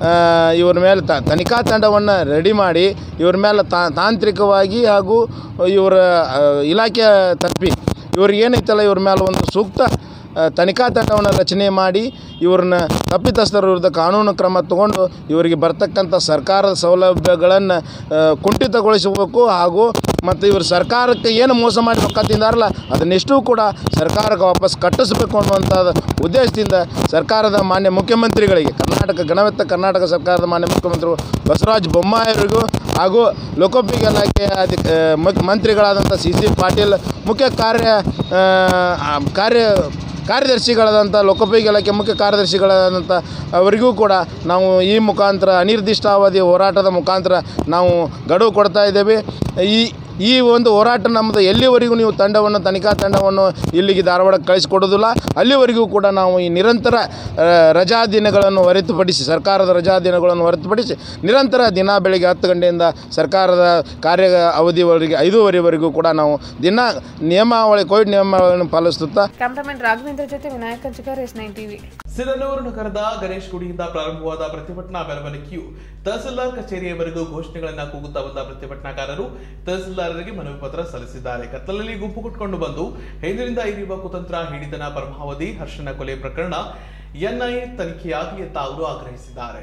ಇವ್ರ ಮೇಲೆ ತ ತನಿಖಾ ತಂಡವನ್ನು ರೆಡಿ ಮಾಡಿ ಇವ್ರ ಮೇಲೆ ತಾ- ತಾಂತ್ರಿಕವಾಗಿ ಹಾಗೂ ಇವರ ಆ, ಇಲಾಖೆ ತಪ್ಪಿ ಇವ್ರಿಗೆ ಏನೈತಲ್ಲ ಇವ್ರ ಮೇಲೆ ಒಂದು ಸೂಕ್ತ ಆ, ತನಿಖಾ ತಂಡವನ್ನು ರಚನೆ ಮಾಡಿ ಇವ್ರನ್ನ ತಪ್ಪಿತಸ್ಥರ ವಿರುದ್ಧ ಕಾನೂನು ಕ್ರಮ ತಗೊಂಡು ಇವರಿಗೆ ಬರ್ತಕ್ಕಂಥ ಸರ್ಕಾರದ ಸೌಲಭ್ಯಗಳನ್ನು ಕುಂಠಿತಗೊಳಿಸಬೇಕು ಹಾಗೂ ಮತ್ತು ಇವರು ಸರ್ಕಾರಕ್ಕೆ ಏನು ಮೋಸ ಮಾಡಿ ರೊಕ್ಕ ತಿಂದಾರಲ್ಲ ಅದನ್ನೆಷ್ಟೂ ಕೂಡ ಸರ್ಕಾರಕ್ಕೆ ವಾಪಸ್ ಕಟ್ಟಿಸಬೇಕು ಅನ್ನುವಂಥ ಉದ್ದೇಶದಿಂದ ಸರ್ಕಾರದ ಮಾನ್ಯ ಮುಖ್ಯಮಂತ್ರಿಗಳಿಗೆ ಕರ್ನಾಟಕ ಗಣವೆತ್ತ ಕರ್ನಾಟಕ ಸರ್ಕಾರದ ಮಾನ್ಯ ಮುಖ್ಯಮಂತ್ರಿಗಳು ಬಸವರಾಜ ಬೊಮ್ಮಾಯಿಯವರಿಗೂ ಹಾಗೂ ಲೋಕೋಪಯೋಗಿ ಇಲಾಖೆಯ ಅಧಿ ಆ, ಮುಖ್ಯ ಮಂತ್ರಿಗಳಾದಂಥ ಸಿ ಸಿ ಪಾಟೀಲ್ ಮುಖ್ಯ ಕಾರ್ಯ ಆ, ಆ, ಕಾರ್ಯ ಕಾರ್ಯದರ್ಶಿಗಳಾದಂಥ ಲೋಕೋಪಯೋಗಿ ಇಲಾಖೆ ಮುಖ್ಯ ಕಾರ್ಯದರ್ಶಿಗಳಾದಂಥ ಅವರಿಗೂ ಕೂಡ ನಾವು ಈ ಮುಖಾಂತರ ಅನಿರ್ದಿಷ್ಟಾವಧಿ ಹೋರಾಟದ ಮುಖಾಂತರ ನಾವು ಗಡುವು ಕೊಡ್ತಾ ಇದ್ದೇವೆ ಈ ಈ ಒಂದು ಹೋರಾಟ ನಮ್ಮದು ಎಲ್ಲಿವರೆಗೂ ನೀವು ತಂಡವನ್ನು ತನಿಖಾ ತಂಡವನ್ನು ಇಲ್ಲಿಗೆ ಧಾರವಾಡಕ್ಕೆ ಕಳಿಸಿಕೊಡೋದಿಲ್ಲ ಅಲ್ಲಿವರೆಗೂ ಕೂಡ ನಾವು ಈ ನಿರಂತರ ಆ, ರಜಾ ದಿನಗಳನ್ನು ಹೊರತುಪಡಿಸಿ ಸರ್ಕಾರದ ರಜಾ ದಿನಗಳನ್ನು ಹೊರತುಪಡಿಸಿ ನಿರಂತರ ದಿನ ಬೆಳಿಗ್ಗೆ ಹತ್ತು ಗಂಟೆಯಿಂದ ಸರ್ಕಾರದ ಕಾರ್ಯ ಅವಧಿವರೆಗೆ ಐದೂವರೆವರೆಗೂ ಕೂಡ ನಾವು ದಿನ ನಿಯಮಾವಳಿ ಕೋವಿಡ್ ನಿಯಮಾವಳಿಯನ್ನು ಪಾಲಿಸುತ್ತಾ ಕ್ಯಾಮ್ರಾಮನ್ ರಾಘವೇಂದ್ರ ಜೊತೆ Vinayak Kanchikar S nine TV ಸಿರನೂರು ನಗರದ ಗಣೇಶ್ ಗುಡಿಯಿಂದ ಪ್ರಾರಂಭವಾದ ಪ್ರತಿಭಟನಾ ಮೆರವಣಿಗೆಯು ತಹಸೀಲ್ದಾರ್ ಕಚೇರಿಯವರೆಗೂ ಘೋಷಣೆಗಳನ್ನ ಕೂಗುತ್ತಾ ಬಂದ ಪ್ರತಿಭಟನಾಕಾರರು ತಹಸೀಲ್ದಾರರಿಗೆ ಮನವಿ ಪತ್ರ ಸಲ್ಲಿಸಿದ್ದಾರೆ ಕತ್ತಲಲ್ಲಿ ಗುಂಪು ಕುಟ್ಕೊಂಡು ಬಂದು ಹಿಂದಿನಿಂದ ಇರುವ ಕುತಂತ್ರ ಹಿಡಿತನ ಪರಮಾವಧಿ ಹರ್ಷನ ಕೊಲೆ ಪ್ರಕರಣ ಎನ್ಐಎ ತನಿಖೆಯಾಗಿ ಅಂತ ಅವರು ಆಗ್ರಹಿಸಿದ್ದಾರೆ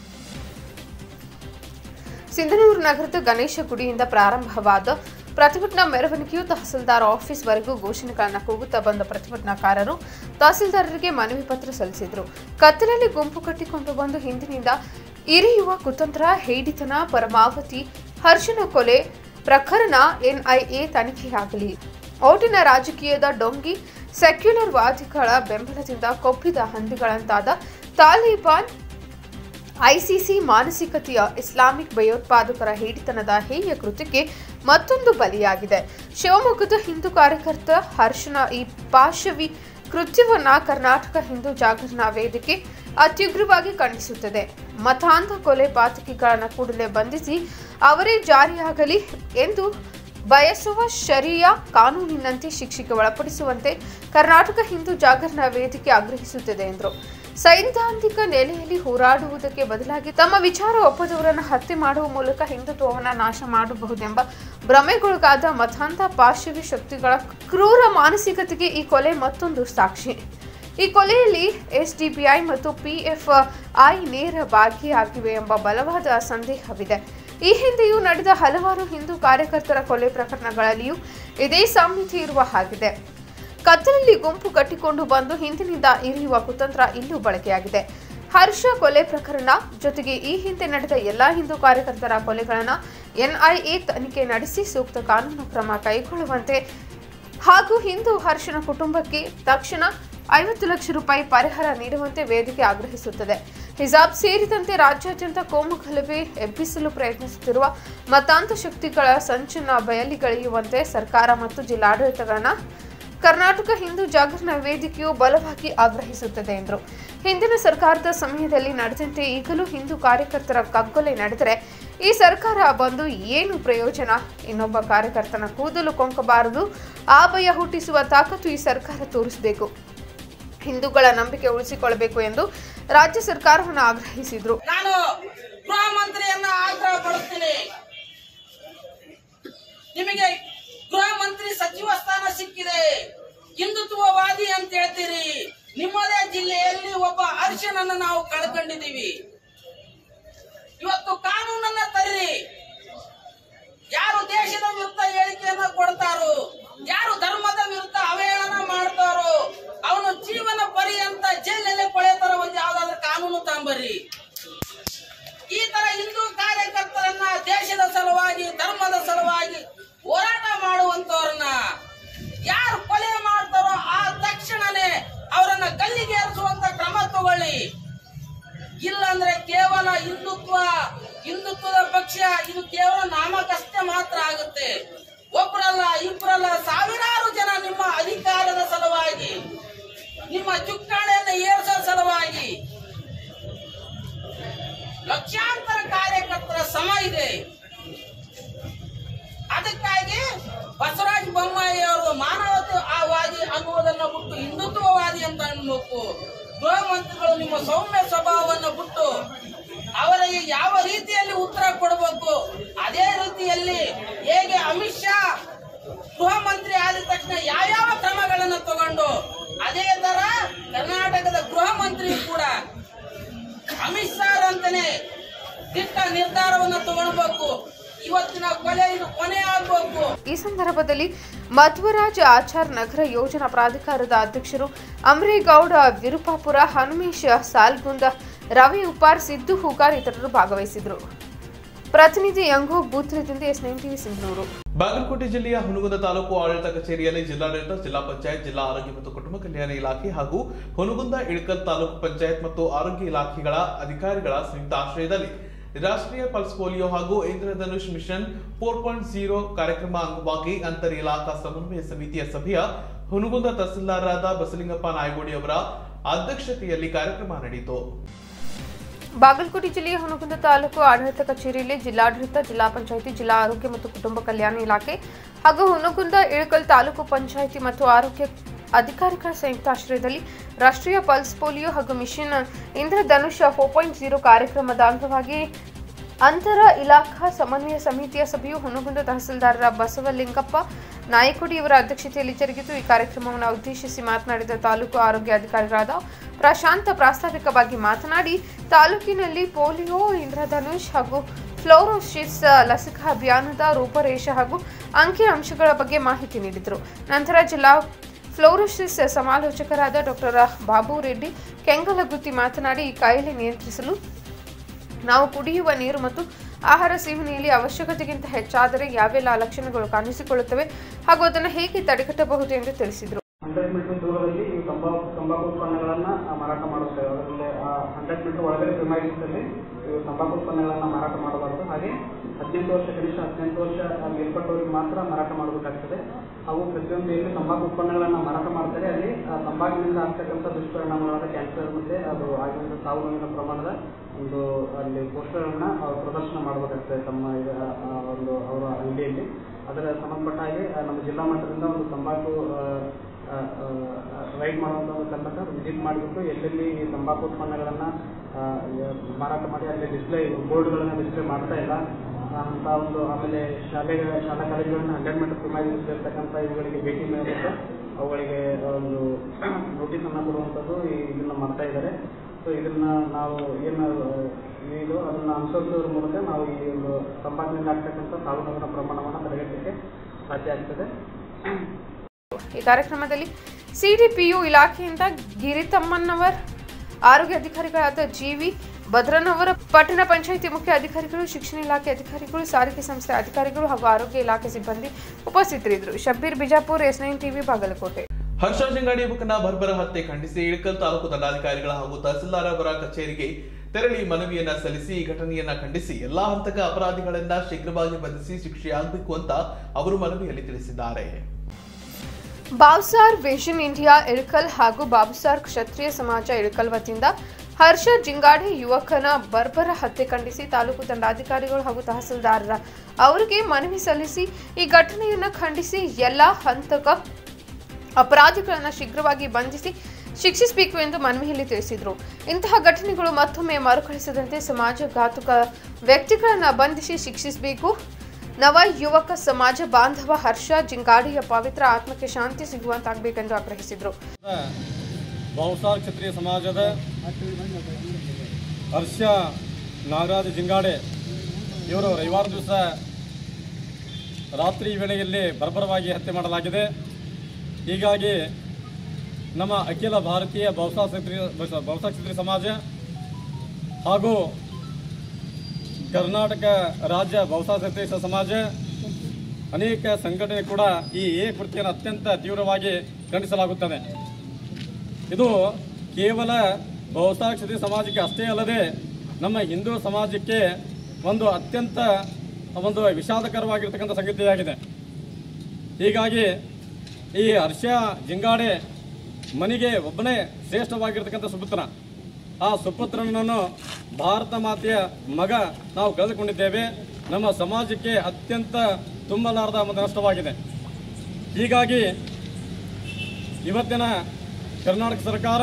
ಸಿಂಧನೂರು ನಗರದ ಗಣೇಶ ಗುಡಿಯಿಂದ ಪ್ರಾರಂಭವಾದ ಪ್ರತಿಭಟನಾ ಮೆರವಣಿಗೆಯು ತಹಸೀಲ್ದಾರ್ ಆಫೀಸ್ವರೆಗೂ ಘೋಷಣೆಗಳನ್ನು ಕೂಗುತ್ತಾ ಬಂದ ಪ್ರತಿಭಟನಾಕಾರರು ತಹಸೀಲ್ದಾರರಿಗೆ ಮನವಿ ಪತ್ರ ಸಲ್ಲಿಸಿದರು ಕತ್ತಲಲ್ಲಿ ಗುಂಪು ಕಟ್ಟಿಕೊಂಡು ಬಂದು ಹಿಂದಿನಿಂದ ಇರಿಯುವ ಕುತಂತ್ರ ಹೇಡಿತನ ಪರಮಾವಧಿ ಹರ್ಷನ ಕೊಲೆ ಪ್ರಕರಣ ಎನ್ಐಎ ತನಿಖೆಯಾಗಲಿ ಓಟಿನ ರಾಜಕೀಯದ ಡೊಂಗಿ ಸೆಕ್ಯುಲರ್ ವಾದಿಗಳ ಬೆಂಬಲದಿಂದ ಕೊಬ್ಬಿದ ಹಂದಿಗಳಂತಾದ ತಾಲಿಬಾನ್ ಐಸಿಸಿ ಮಾನಸಿಕತೆಯ ಇಸ್ಲಾಮಿಕ್ ಭಯೋತ್ಪಾದಕರ ಹೇಡಿತನದ ಹೇಯ ಕೃತ್ಯಕ್ಕೆ ಮತ್ತೊಂದು ಬಲಿಯಾಗಿದೆ ಶಿವಮೊಗ್ಗದ ಹಿಂದೂ ಕಾರ್ಯಕರ್ತ ಹರ್ಷನ ಈ ಪಾಶವಿ ಕೃತ್ಯವನ್ನ ಕರ್ನಾಟಕ ಹಿಂದೂ ಜಾಗರಣ ವೇದಿಕೆ ಅತ್ಯುಗ್ರವಾಗಿ ಖಂಡಿಸುತ್ತದೆ ಮತಾಂಧ ಕೊಲೆ ಪಾತಕಿಗಳನ್ನ ಕೂಡಲೇ ಬಂಧಿಸಿ ಅವರೇ ಜಾರಿಯಾಗಲಿ ಎಂದು ಬಯಸುವ ಶರಿಯ ಕಾನೂನಿನಂತೆ ಶಿಕ್ಷೆಗೆ ಒಳಪಡಿಸುವಂತೆ ಕರ್ನಾಟಕ ಹಿಂದೂ ಜಾಗರಣ ವೇದಿಕೆ ಆಗ್ರಹಿಸುತ್ತದೆ ಎಂದರು ಸೈದ್ಧಾಂತಿಕ ನೆಲೆಯಲ್ಲಿ ಹೋರಾಡುವುದಕ್ಕೆ ಬದಲಾಗಿ ತಮ್ಮ ವಿಚಾರ ಒಪ್ಪದವರನ್ನು ಹತ್ಯೆ ಮಾಡುವ ಮೂಲಕ ಹಿಂದುತ್ವವನ್ನು ನಾಶ ಮಾಡಬಹುದೆಂಬ ಭ್ರಮೆಗೊಳಗಾದ ಮತಾಂಧ ಪಾಶ್ಚಿವಿ ಶಕ್ತಿಗಳ ಕ್ರೂರ ಮಾನಸಿಕತೆಗೆ ಈ ಕೊಲೆ ಮತ್ತೊಂದು ಸಾಕ್ಷಿ ಈ ಕೊಲೆಯಲ್ಲಿ ಎಸ್ಡಿಪಿಐ ಮತ್ತು ಪಿಎಫ್ಐ ನೇರ ಭಾಗಿಯಾಗಿವೆ ಎಂಬ ಬಲವಾದ ಸಂದೇಹವಿದೆ ಈ ಹಿಂದೆಯೂ ನಡೆದ ಹಲವಾರು ಹಿಂದೂ ಕಾರ್ಯಕರ್ತರ ಕೊಲೆ ಪ್ರಕರಣಗಳಲ್ಲಿಯೂ ಇದೇ ಸಾಮ್ಯತೆ ಇರುವ ಹಾಗಿದೆ ಕತ್ತಲಲ್ಲಿ ಗುಂಪು ಕಟ್ಟಿಕೊಂಡು ಬಂದು ಹಿಂದಿನಿಂದ ಇರಿಯುವ ಕುತಂತ್ರ ಇಲ್ಲೂ ಬಳಕೆಯಾಗಿದೆ ಹರ್ಷ ಕೊಲೆ ಪ್ರಕರಣ ಜೊತೆಗೆ ಈ ಹಿಂದೆ ನಡೆದ ಎಲ್ಲಾ ಹಿಂದೂ ಕಾರ್ಯಕರ್ತರ ಕೊಲೆಗಳನ್ನು ಎನ್ಐಎ ತನಿಖೆ ನಡೆಸಿ ಸೂಕ್ತ ಕಾನೂನು ಕ್ರಮ ಕೈಗೊಳ್ಳುವಂತೆ ಹಾಗೂ ಹಿಂದೂ ಹರ್ಷನ ಕುಟುಂಬಕ್ಕೆ ತಕ್ಷಣ ಐವತ್ತು ಲಕ್ಷ ರೂಪಾಯಿ ಪರಿಹಾರ ನೀಡುವಂತೆ ವೇದಿಕೆ ಆಗ್ರಹಿಸುತ್ತದೆ ಹಿಜಾಬ್ ಸೇರಿದಂತೆ ರಾಜ್ಯಾದ್ಯಂತ ಕೋಮು ಗಲಭೆ ಎಬ್ಬಿಸಲು ಪ್ರಯತ್ನಿಸುತ್ತಿರುವ ಮತಾಂತ ಶಕ್ತಿಗಳ ಸಂಚನ್ನ ಬಯಲಿಗೆಳೆಯುವಂತೆ ಸರ್ಕಾರ ಮತ್ತು ಜಿಲ್ಲಾಡಳಿತಗಳನ್ನ ಕರ್ನಾಟಕ ಹಿಂದೂ ಜಾಗರಣ ವೇದಿಕೆಯು ಬಲವಾಗಿ ಆಗ್ರಹಿಸುತ್ತದೆ ಎಂದರು ಹಿಂದಿನ ಸರ್ಕಾರದ ಸಮಯದಲ್ಲಿ ನಡೆದಂತೆ ಈಗಲೂ ಹಿಂದೂ ಕಾರ್ಯಕರ್ತರ ಕಗ್ಗೊಲೆ ನಡೆದರೆ ಈ ಸರ್ಕಾರ ಬಂದು ಏನು ಪ್ರಯೋಜನ ಇನ್ನೊಬ್ಬ ಕಾರ್ಯಕರ್ತನ ಕೂದಲು ಕೊಂಕಬಾರದು ಆ ಭಯ ಹುಟ್ಟಿಸುವ ತಾಕತ್ತು ಈ ಸರ್ಕಾರ ತೋರಿಸಬೇಕು ಹಿಂದೂಗಳ ನಂಬಿಕೆ ಉಳಿಸಿಕೊಳ್ಳಬೇಕು ಎಂದು ರಾಜ್ಯ ಸರ್ಕಾರವನ್ನು ಆಗ್ರಹಿಸಿದರು ನಾನು ಗೃಹ ಮಂತ್ರಿಯನ್ನ ಆಗ್ರಹ ಪಡುತ್ತೇನೆ ನಿಮಗೆ ಗೃಹ ಮಂತ್ರಿ ಸಚಿವ ಸ್ಥಾನ ಸಿಕ್ಕಿದೆ ಹಿಂದುತ್ವವಾದಿ ಅಂತ ಹೇಳ್ತೀರಿ ನಿಮ್ಮದೇ ಜಿಲ್ಲೆಯಲ್ಲಿ ಒಬ್ಬ ಅರ್ಶನನ್ನ ನಾವು ಕಳ್ಕೊಂಡಿದ್ದೀವಿ ಇವತ್ತು ಕಾನೂನನ್ನ ತರ್ರಿ ಯಾರು ದೇಶದ ವಿರುದ್ಧ ಹೇಳಿಕೆಯನ್ನ ಕೊಡ್ತಾರೋ ಯಾರು ಧರ್ಮದ ವಿರುದ್ಧ ಅವಹೇಳನ ಮಾಡ್ತಾರೋ ಅವನು ಜೀವನ ಪರ್ಯಂತ ಜೈಲಲ್ಲೇ ಕೊಳೆತಾರ ಒಂದು ಯಾವ್ದಾದ್ರು ಕಾನೂನು ತಾಂಬರ್ರಿ ಈ ತರ ಹಿಂದೂ ಕಾರ್ಯಕರ್ತರನ್ನ ದೇಶದ ಸಲುವಾಗಿ ಧರ್ಮದ ಸಲುವಾಗಿ ಹೋರಾಟ ಮಾಡುವಂತವ್ರನ್ನ ಯಾರು ಕೊಲೆ ಮಾಡ್ತಾರೋ ಆ ತಕ್ಷಣನೇ ಅವರನ್ನ ಗಲ್ಲಿಗೆ ಏರಿಸುವಂತ ಕ್ರಮ ತಗೊಳ್ಳಿ ಇಲ್ಲಂದ್ರೆ ಕೇವಲ ಹಿಂದುತ್ವ ಹಿಂದುತ್ವದ ಪಕ್ಷ ಇದು ಕೇವಲ ನಾಮಕಷ್ಟೇ ಮಾತ್ರ ಆಗುತ್ತೆ ಒಬ್ಬರಲ್ಲ ಇಬ್ಬರಲ್ಲ ಸಾವಿರಾರು ಜನ ನಿಮ್ಮ ಅಧಿಕಾರದ ಸಲುವಾಗಿ ನಿಮ್ಮ ಚುಕ್ಕಾಣಿಯನ್ನು ಏರಿಸೋ ಸಲುವಾಗಿ ಲಕ್ಷಾಂತರ ಕಾರ್ಯಕರ್ತರ ಸಮ ಇದೆ ಅದಕ್ಕಾಗಿ ಬಸವರಾಜ ಬೊಮ್ಮಾಯಿ ಅವರು ಮಾನವತಾವಾದಿ ಅನ್ನುವುದನ್ನ ಬಿಟ್ಟು ಹಿಂದುತ್ವವಾದಿ ಅಂತ ಅನ್ಬೇಕು ಗೃಹ ಮಂತ್ರಿಗಳು ನಿಮ್ಮ ಸೌಮ್ಯ ಸ್ವಭಾವವನ್ನು ಬಿಟ್ಟು ಅವರಿಗೆ ಯಾವ ರೀತಿಯಲ್ಲಿ ಉತ್ತರ ಕೊಡಬೇಕು ಅದೇ ರೀತಿಯಲ್ಲಿ ಹೇಗೆ ಅಮಿತ್ ಶಾ ಗೃಹ ಮಂತ್ರಿ ಆದ ತಕ್ಷಣ ಯಾವ್ಯಾವ ಕ್ರಮಗಳನ್ನು ತಗೊಂಡು ಅದೇ ತರ ಕರ್ನಾಟಕದ ಗೃಹ ಮಂತ್ರಿ ಕೂಡ ಅಮಿತ್ ಶಾ ಅಂತಾನೆ ದಿಟ್ಟ ನಿರ್ಧಾರವನ್ನು ತಗೊಳ್ಬೇಕು ಇವತ್ತಿನ ಕೊಲೆ ಇದು ಕೊನೆ ಆಗ್ಬೇಕು ಈ ಸಂದರ್ಭದಲ್ಲಿ ಮಧ್ವರಾಜ ಆಚಾರ್ ನಗರ ಯೋಜನಾ ಪ್ರಾಧಿಕಾರದ ಅಧ್ಯಕ್ಷರು ಅಮರೇಗೌಡ ವಿರುಪಾಪುರ ಹನುಮೇಶ ಸಾಲ್ಗುಂದ ರವಿ ಉಪಾರ್ ಸಿದ್ದು ಹೂಗಾರ್ ಇತರರು ಭಾಗವಹಿಸಿದರು ಪ್ರತಿನಿಧಿ ಯಂಗೋ ಬೂತ್ರದಿಂದ S nine TV Sindhanur Bagalkot ಜಿಲ್ಲೆಯ ಹುನಗುಂದ ತಾಲೂಕು ಆಡಳಿತ ಕಚೇರಿಯಲ್ಲಿ ಜಿಲ್ಲಾಡಳಿತ ಜಿಲ್ಲಾ ಪಂಚಾಯತ್ ಜಿಲ್ಲಾ ಆರೋಗ್ಯ ಮತ್ತು ಕುಟುಂಬ ಕಲ್ಯಾಣ ಇಲಾಖೆ ಹಾಗೂ ಹುನಗುಂದ ಇಳಕಲ್ ತಾಲೂಕು ಪಂಚಾಯತ್ ಮತ್ತು ಆರೋಗ್ಯ ಇಲಾಖೆಗಳ ಅಧಿಕಾರಿಗಳ ಸಂಯುಕ್ತ ಆಶ್ರಯದಲ್ಲಿ ರಾಷ್ಟ್ರೀಯ ಪಲ್ಸ್ ಪೋಲಿಯೋ ಹಾಗೂ Indradhanush mission four point zero ಕಾರ್ಯಕ್ರಮ ಅಂಗವಾಗಿ ಅಂತರ್ ಇಲಾಖಾ ಸಮನ್ವಯ ಸಮಿತಿಯ ಸಭೆಯ ಹುನಗುಂದ ತಹಸೀಲ್ದಾರರಾದ ಬಸಲಿಂಗಪ್ಪ ನಾಯಗೋಡಿ ಅವರ ಅಧ್ಯಕ್ಷತೆಯಲ್ಲಿ ಕಾರ್ಯಕ್ರಮ ನಡೆಯಿತು ಬಾಗಲಕೋಟೆ ಜಿಲ್ಲೆಯ ಹುನಗುಂದ ತಾಲೂಕು ಆಡಳಿತ ಕಚೇರಿಯಲ್ಲಿ ಜಿಲ್ಲಾಡಳಿತ ಜಿಲ್ಲಾ ಪಂಚಾಯಿತಿ ಜಿಲ್ಲಾ ಆರೋಗ್ಯ ಮತ್ತು ಕುಟುಂಬ ಕಲ್ಯಾಣ ಇಲಾಖೆ ಹಾಗೂ ಹುನಗುಂದ ಇಳಕಲ್ ತಾಲೂಕು ಪಂಚಾಯಿತಿ ಮತ್ತು ಆರೋಗ್ಯ ಅಧಿಕಾರಿಗಳ ಸಂಯುಕ್ತ ಆಶ್ರಯದಲ್ಲಿ ರಾಷ್ಟ್ರೀಯ ಪಲ್ಸ್ ಪೋಲಿಯೋ ಹಾಗೂ mission Indradhanush four point zero ಕಾರ್ಯಕ್ರಮದ ಅಂಗವಾಗಿ ಅಂತರ ಇಲಾಖಾ ಸಮನ್ವಯ ಸಮಿತಿಯ ಸಭೆಯು ಹುನಗುಂದ ತಹಸೀಲ್ದಾರರ ಬಸವಲಿಂಗಪ್ಪ ನಾಯಕೋಡಿಯವರ ಅಧ್ಯಕ್ಷತೆಯಲ್ಲಿ ಜರುಗಿತು ಈ ಕಾರ್ಯಕ್ರಮವನ್ನು ಉದ್ದೇಶಿಸಿ ಮಾತನಾಡಿದ ತಾಲೂಕು ಆರೋಗ್ಯ ಅಧಿಕಾರಿಗಳಾದ ಪ್ರಶಾಂತ ಪ್ರಾಸ್ತಾವಿಕವಾಗಿ ಮಾತನಾಡಿ ತಾಲೂಕಿನಲ್ಲಿ ಪೋಲಿಯೋ ಇಂದ್ರಧನುಷ್ ಹಾಗೂ ಫ್ಲೋರೋಸಿಸ್ ಲಸಿಕಾ ಅಭಿಯಾನದ ರೂಪರೇಷೆ ಹಾಗೂ ಅಂಕಿ ಅಂಶಗಳ ಬಗ್ಗೆ ಮಾಹಿತಿ ನೀಡಿದರು ನಂತರ ಜಿಲ್ಲಾ ಫ್ಲೋರೋಸಿಸ್ ಸಮಾಲೋಚಕರಾದ ಡಾಕ್ಟರ್ ಬಾಬು ರೆಡ್ಡಿ ಕೆಂಗಲಗುತ್ತಿ ಮಾತನಾಡಿ ಈ ಕಾಯಿಲೆ ನಿಯಂತ್ರಿಸಲು ನಾವು ಕುಡಿಯುವ ನೀರು ಮತ್ತು ಆಹಾರ ಸೇವನೆಯಲ್ಲಿ ಅವಶ್ಯಕತೆಗಿಂತ ಹೆಚ್ಚಾದರೆ ಯಾವೆಲ್ಲ ಲಕ್ಷಣಗಳು ಕಾಣಿಸಿಕೊಳ್ಳುತ್ತವೆ ಹಾಗೂ ಅದನ್ನು ಹೇಗೆ ತಡೆಗಟ್ಟಬಹುದು ಎಂದು ತಿಳಿಸಿದರು ಹಂಡ್ರೆಡ್ ಮೀಟರ್ ದೂರದಲ್ಲಿ ನೀವು ತಂಬಾಕು ತಂಬಾಕು ಉತ್ಪನ್ನಗಳನ್ನು ಮಾರಾಟ ಮಾಡಬೇಕು ಅದರಲ್ಲಿ ಹಂಡ್ರೆಡ್ ಮೀಟರ್ ಒಳಗಡೆ ಪ್ರಿಮೈಸಲ್ಲಿ ನೀವು ತಂಬಾಕು ಉತ್ಪನ್ನಗಳನ್ನು ಮಾರಾಟ ಮಾಡಬಾರ್ದು ಹಾಗೆ ಹದಿನೆಂಟು ವರ್ಷ ಕನಿಷ್ಠ ಹದಿನೆಂಟು ವರ್ಷ ಮೇಲ್ಪಟ್ಟವರಿಗೆ ಮಾತ್ರ ಮಾರಾಟ ಮಾಡಬೇಕಾಗ್ತದೆ ಅವು ಪ್ರತಿಯೊಂದು ಎಲ್ಲಿ ತಂಬಾಕು ಉತ್ಪನ್ನಗಳನ್ನು ಮಾರಾಟ ಮಾಡ್ತಾರೆ ಅಲ್ಲಿ ಆ ತಂಬಾಕಿನಿಂದ ಆಗ್ತಕ್ಕಂಥ ದುಷ್ಪರಿಣಾಮಗಳಾದ ಕ್ಯಾನ್ಸರ್ ಮತ್ತೆ ಅದು ಆಗಿರುವಂಥ ಸಾವು ನೋವಿನ ಪ್ರಮಾಣದ ಒಂದು ಅಲ್ಲಿ ಪೋಸ್ಟರ್ಗಳನ್ನ ಅವ್ರು ಪ್ರದರ್ಶನ ಮಾಡಬೇಕಾಗ್ತದೆ ತಮ್ಮ ಇದು, ಆ, ಒಂದು ಅವರ ಅಂಗಡಿಯಲ್ಲಿ ಅದರ ಸಂಬಂಧಪಟ್ಟ ಹಾಗೆ ಆ, ನಮ್ಮ ಜಿಲ್ಲಾ ಮಟ್ಟದಿಂದ ಒಂದು ತಂಬಾಕು ರೈಡ್ ಮಾಡುವಂಥ ಒಂದು ತಂಡಕ ವಿಸಿಟ್ ಮಾಡಿಬಿಟ್ಟು ಎಲ್ಲೆಲ್ಲಿ ಈ ತಂಬಾಕು ಉತ್ಪನ್ನಗಳನ್ನು ಮಾರಾಟ ಮಾಡಿ ಅಲ್ಲಿ ಡಿಸ್ಪ್ಲೇ ಬೋರ್ಡ್ಗಳನ್ನು ಡಿಸ್ಪ್ಲೇ ಮಾಡ್ತಾ ಇಲ್ಲ ಅಂತ ಒಂದು ಆಮೇಲೆ ಶಾಲೆಗಳ ಶಾಲಾ ಕಾಲೇಜುಗಳನ್ನ ಹಂಡ್ರೆಡ್ ಮೀಟರ್ ಪ್ರಿಮೈಸ್ ಇರ್ತಕ್ಕಂಥ ಇವುಗಳಿಗೆ ಭೇಟಿ ನೀಡಬೇಕು ಅವುಗಳಿಗೆ ಒಂದು ನೋಟಿಸ್ ಅನ್ನ ಕೊಡುವಂಥದ್ದು ಈ- ಇದನ್ನ ಮಾಡ್ತಾ ಇದ್ದಾರೆ ಸೊ ಇದನ್ನ ನಾವು ಏನು ಇದು ಅದನ್ನ ಅನುಸರಿಸೋದ್ರ ಮೂಲಕ ನಾವು ಈ ಒಂದು ತಂಬಾಕಿನಿಂದ ಆಗ್ತಕ್ಕಂಥ ಸಾವು ನೋವಿನ ಪ್ರಮಾಣವನ್ನು ತಡೆಗಟ್ಟಲಿಕ್ಕೆ ಸಾಧ್ಯ ಆಗ್ತದೆ ಈ ಕಾರ್ಯಕ್ರಮದಲ್ಲಿ ಸಿಡಿಪಿಯು ಇಲಾಖೆಯಿಂದ ಗಿರಿತಮ್ಮನವರ್ ಆರೋಗ್ಯ ಅಧಿಕಾರಿಗಳಾದ ಜಿವಿ ಭದ್ರನವರ ಪಟ್ಟಣ ಪಂಚಾಯಿತಿ ಮುಖ್ಯ ಅಧಿಕಾರಿಗಳು ಶಿಕ್ಷಣ ಇಲಾಖೆ ಅಧಿಕಾರಿಗಳು ಸಾರಿಗೆ ಸಂಸ್ಥೆ ಅಧಿಕಾರಿಗಳು ಹಾಗೂ ಆರೋಗ್ಯ ಇಲಾಖೆ ಸಿಬ್ಬಂದಿ ಉಪಸ್ಥಿತರಿದ್ದರು Shabbir Bijapur S nine TV Bagalkot Harsha Shingadi ಯುವಕನ ಬರ್ಬರ ಹತ್ಯೆ ಖಂಡಿಸಿ ಇಳಕಲ್ ತಾಲೂಕು ದಂಡಾಧಿಕಾರಿಗಳ ಹಾಗೂ ತಹಸೀಲ್ದಾರ್ ಅವರ ಕಚೇರಿಗೆ ತೆರಳಿ ಮನವಿಯನ್ನ ಸಲ್ಲಿಸಿ ಈ ಘಟನೆಯನ್ನ ಖಂಡಿಸಿ ಎಲ್ಲಾ ಹಂತಕ ಅಪರಾಧಿಗಳನ್ನ ಶೀಘ್ರವಾಗಿ ಬಂಧಿಸಿ ಶಿಕ್ಷೆಯಾಗಬೇಕು ಅಂತ ಅವರು ಮನವಿಯಲ್ಲಿ ತಿಳಿಸಿದ್ದಾರೆ ಬಾವ್ಸಾರ್ ವಿಷನ್ ಇಂಡಿಯಾ ಇಳಕಲ್ ಹಾಗೂ ಬಾಬುಸಾರ್ ಕ್ಷತ್ರಿಯ ಸಮಾಜ ಇಳಕಲ್ ವತಿಯಿಂದ ಹರ್ಷ ಜಿಂಗಾಡಿ ಯುವಕನ ಬರ್ಬರ ಹತ್ಯೆ ಖಂಡಿಸಿ ತಾಲೂಕು ದಂಡಾಧಿಕಾರಿಗಳು ಹಾಗೂ ತಹಸೀಲ್ದಾರರ ಅವರಿಗೆ ಮನವಿ ಸಲ್ಲಿಸಿ ಈ ಘಟನೆಯನ್ನು ಖಂಡಿಸಿ ಎಲ್ಲಾ ಹಂತಕ ಅಪರಾಧಿಗಳನ್ನು ಶೀಘ್ರವಾಗಿ ಬಂಧಿಸಿ ಶಿಕ್ಷಿಸಬೇಕು ಎಂದು ಮನವಿಯಲ್ಲಿ ತಿಳಿಸಿದರು ಇಂತಹ ಘಟನೆಗಳು ಮತ್ತೊಮ್ಮೆ ಮರುಕಳಿಸದಂತೆ ಸಮಾಜಘಾತುಕ ವ್ಯಕ್ತಿಗಳನ್ನು ಬಂಧಿಸಿ ಶಿಕ್ಷಿಸಬೇಕು ನವ ಯುವಕ ಸಮಾಜ ಬಾಂಧವ ಹರ್ಷ ಜಿಂಗಾಡಿಯ ಪವಿತ್ರ ಆತ್ಮಕ್ಕೆ ಶಾಂತಿ ಸಿಗುವಂತಾಗಬೇಕೆಂದು ಆಗ್ರಹಿಸಿದರು ಬಹುಸಾರ್ ಕ್ಷತ್ರಿಯ ಸಮಾಜದ ಹರ್ಷ ನಾಗರಾಜ ಜಿಂಗಾಡೆ ಇವರು ರವಿವಾರ ದಿವಸ ರಾತ್ರಿ ವೇಳೆಯಲ್ಲಿ ಬರ್ಬರವಾಗಿ ಹತ್ಯೆ ಮಾಡಲಾಗಿದೆ ಹೀಗಾಗಿ ನಮ್ಮ ಅಖಿಲ ಭಾರತೀಯ ಬಹುಸಾ ಕ್ಷತ್ರಿಯ ಬಹುಸಾ ಕ್ಷತ್ರಿಯ ಸಮಾಜ ಹಾಗೂ ಕರ್ನಾಟಕ ರಾಜ್ಯ ಬಹುಸಾ ಕ್ಷತ್ರಿಯ ಸಮಾಜ ಅನೇಕ ಸಂಘಟನೆ ಕೂಡ ಈ ಎ ಕೃತ್ಯವನ್ನು ಅತ್ಯಂತ ತೀವ್ರವಾಗಿ ಖಂಡಿಸಲಾಗುತ್ತದೆ ಇದು ಕೇವಲ ಬಹುಸಾ ಕ್ಷತ್ರಿಯ ಸಮಾಜಕ್ಕೆ ಅಷ್ಟೇ ಅಲ್ಲದೆ ನಮ್ಮ ಹಿಂದೂ ಸಮಾಜಕ್ಕೆ ಒಂದು ಅತ್ಯಂತ ಒಂದು ವಿಷಾದಕರವಾಗಿರ್ತಕ್ಕಂಥ ಸಂಗತಿಯಾಗಿದೆ ಹೀಗಾಗಿ ಈ ಹರ್ಷ ಜಿಂಗಾಡೆ ಮನೆಗೆ ಒಬ್ಬನೇ ಶ್ರೇಷ್ಠವಾಗಿರ್ತಕ್ಕಂಥ ಸುಪುತ್ರ ಆ ಸುಪುತ್ರನನ್ನು ಭಾರತ ಮಾತೆಯ ಮಗ ನಾವು ಕಳೆದುಕೊಂಡಿದ್ದೇವೆ ನಮ್ಮ ಸಮಾಜಕ್ಕೆ ಅತ್ಯಂತ ತುಂಬಲಾರದ ಒಂದು ನಷ್ಟವಾಗಿದೆ ಹೀಗಾಗಿ ಇವತ್ತಿನ ಕರ್ನಾಟಕ ಸರ್ಕಾರ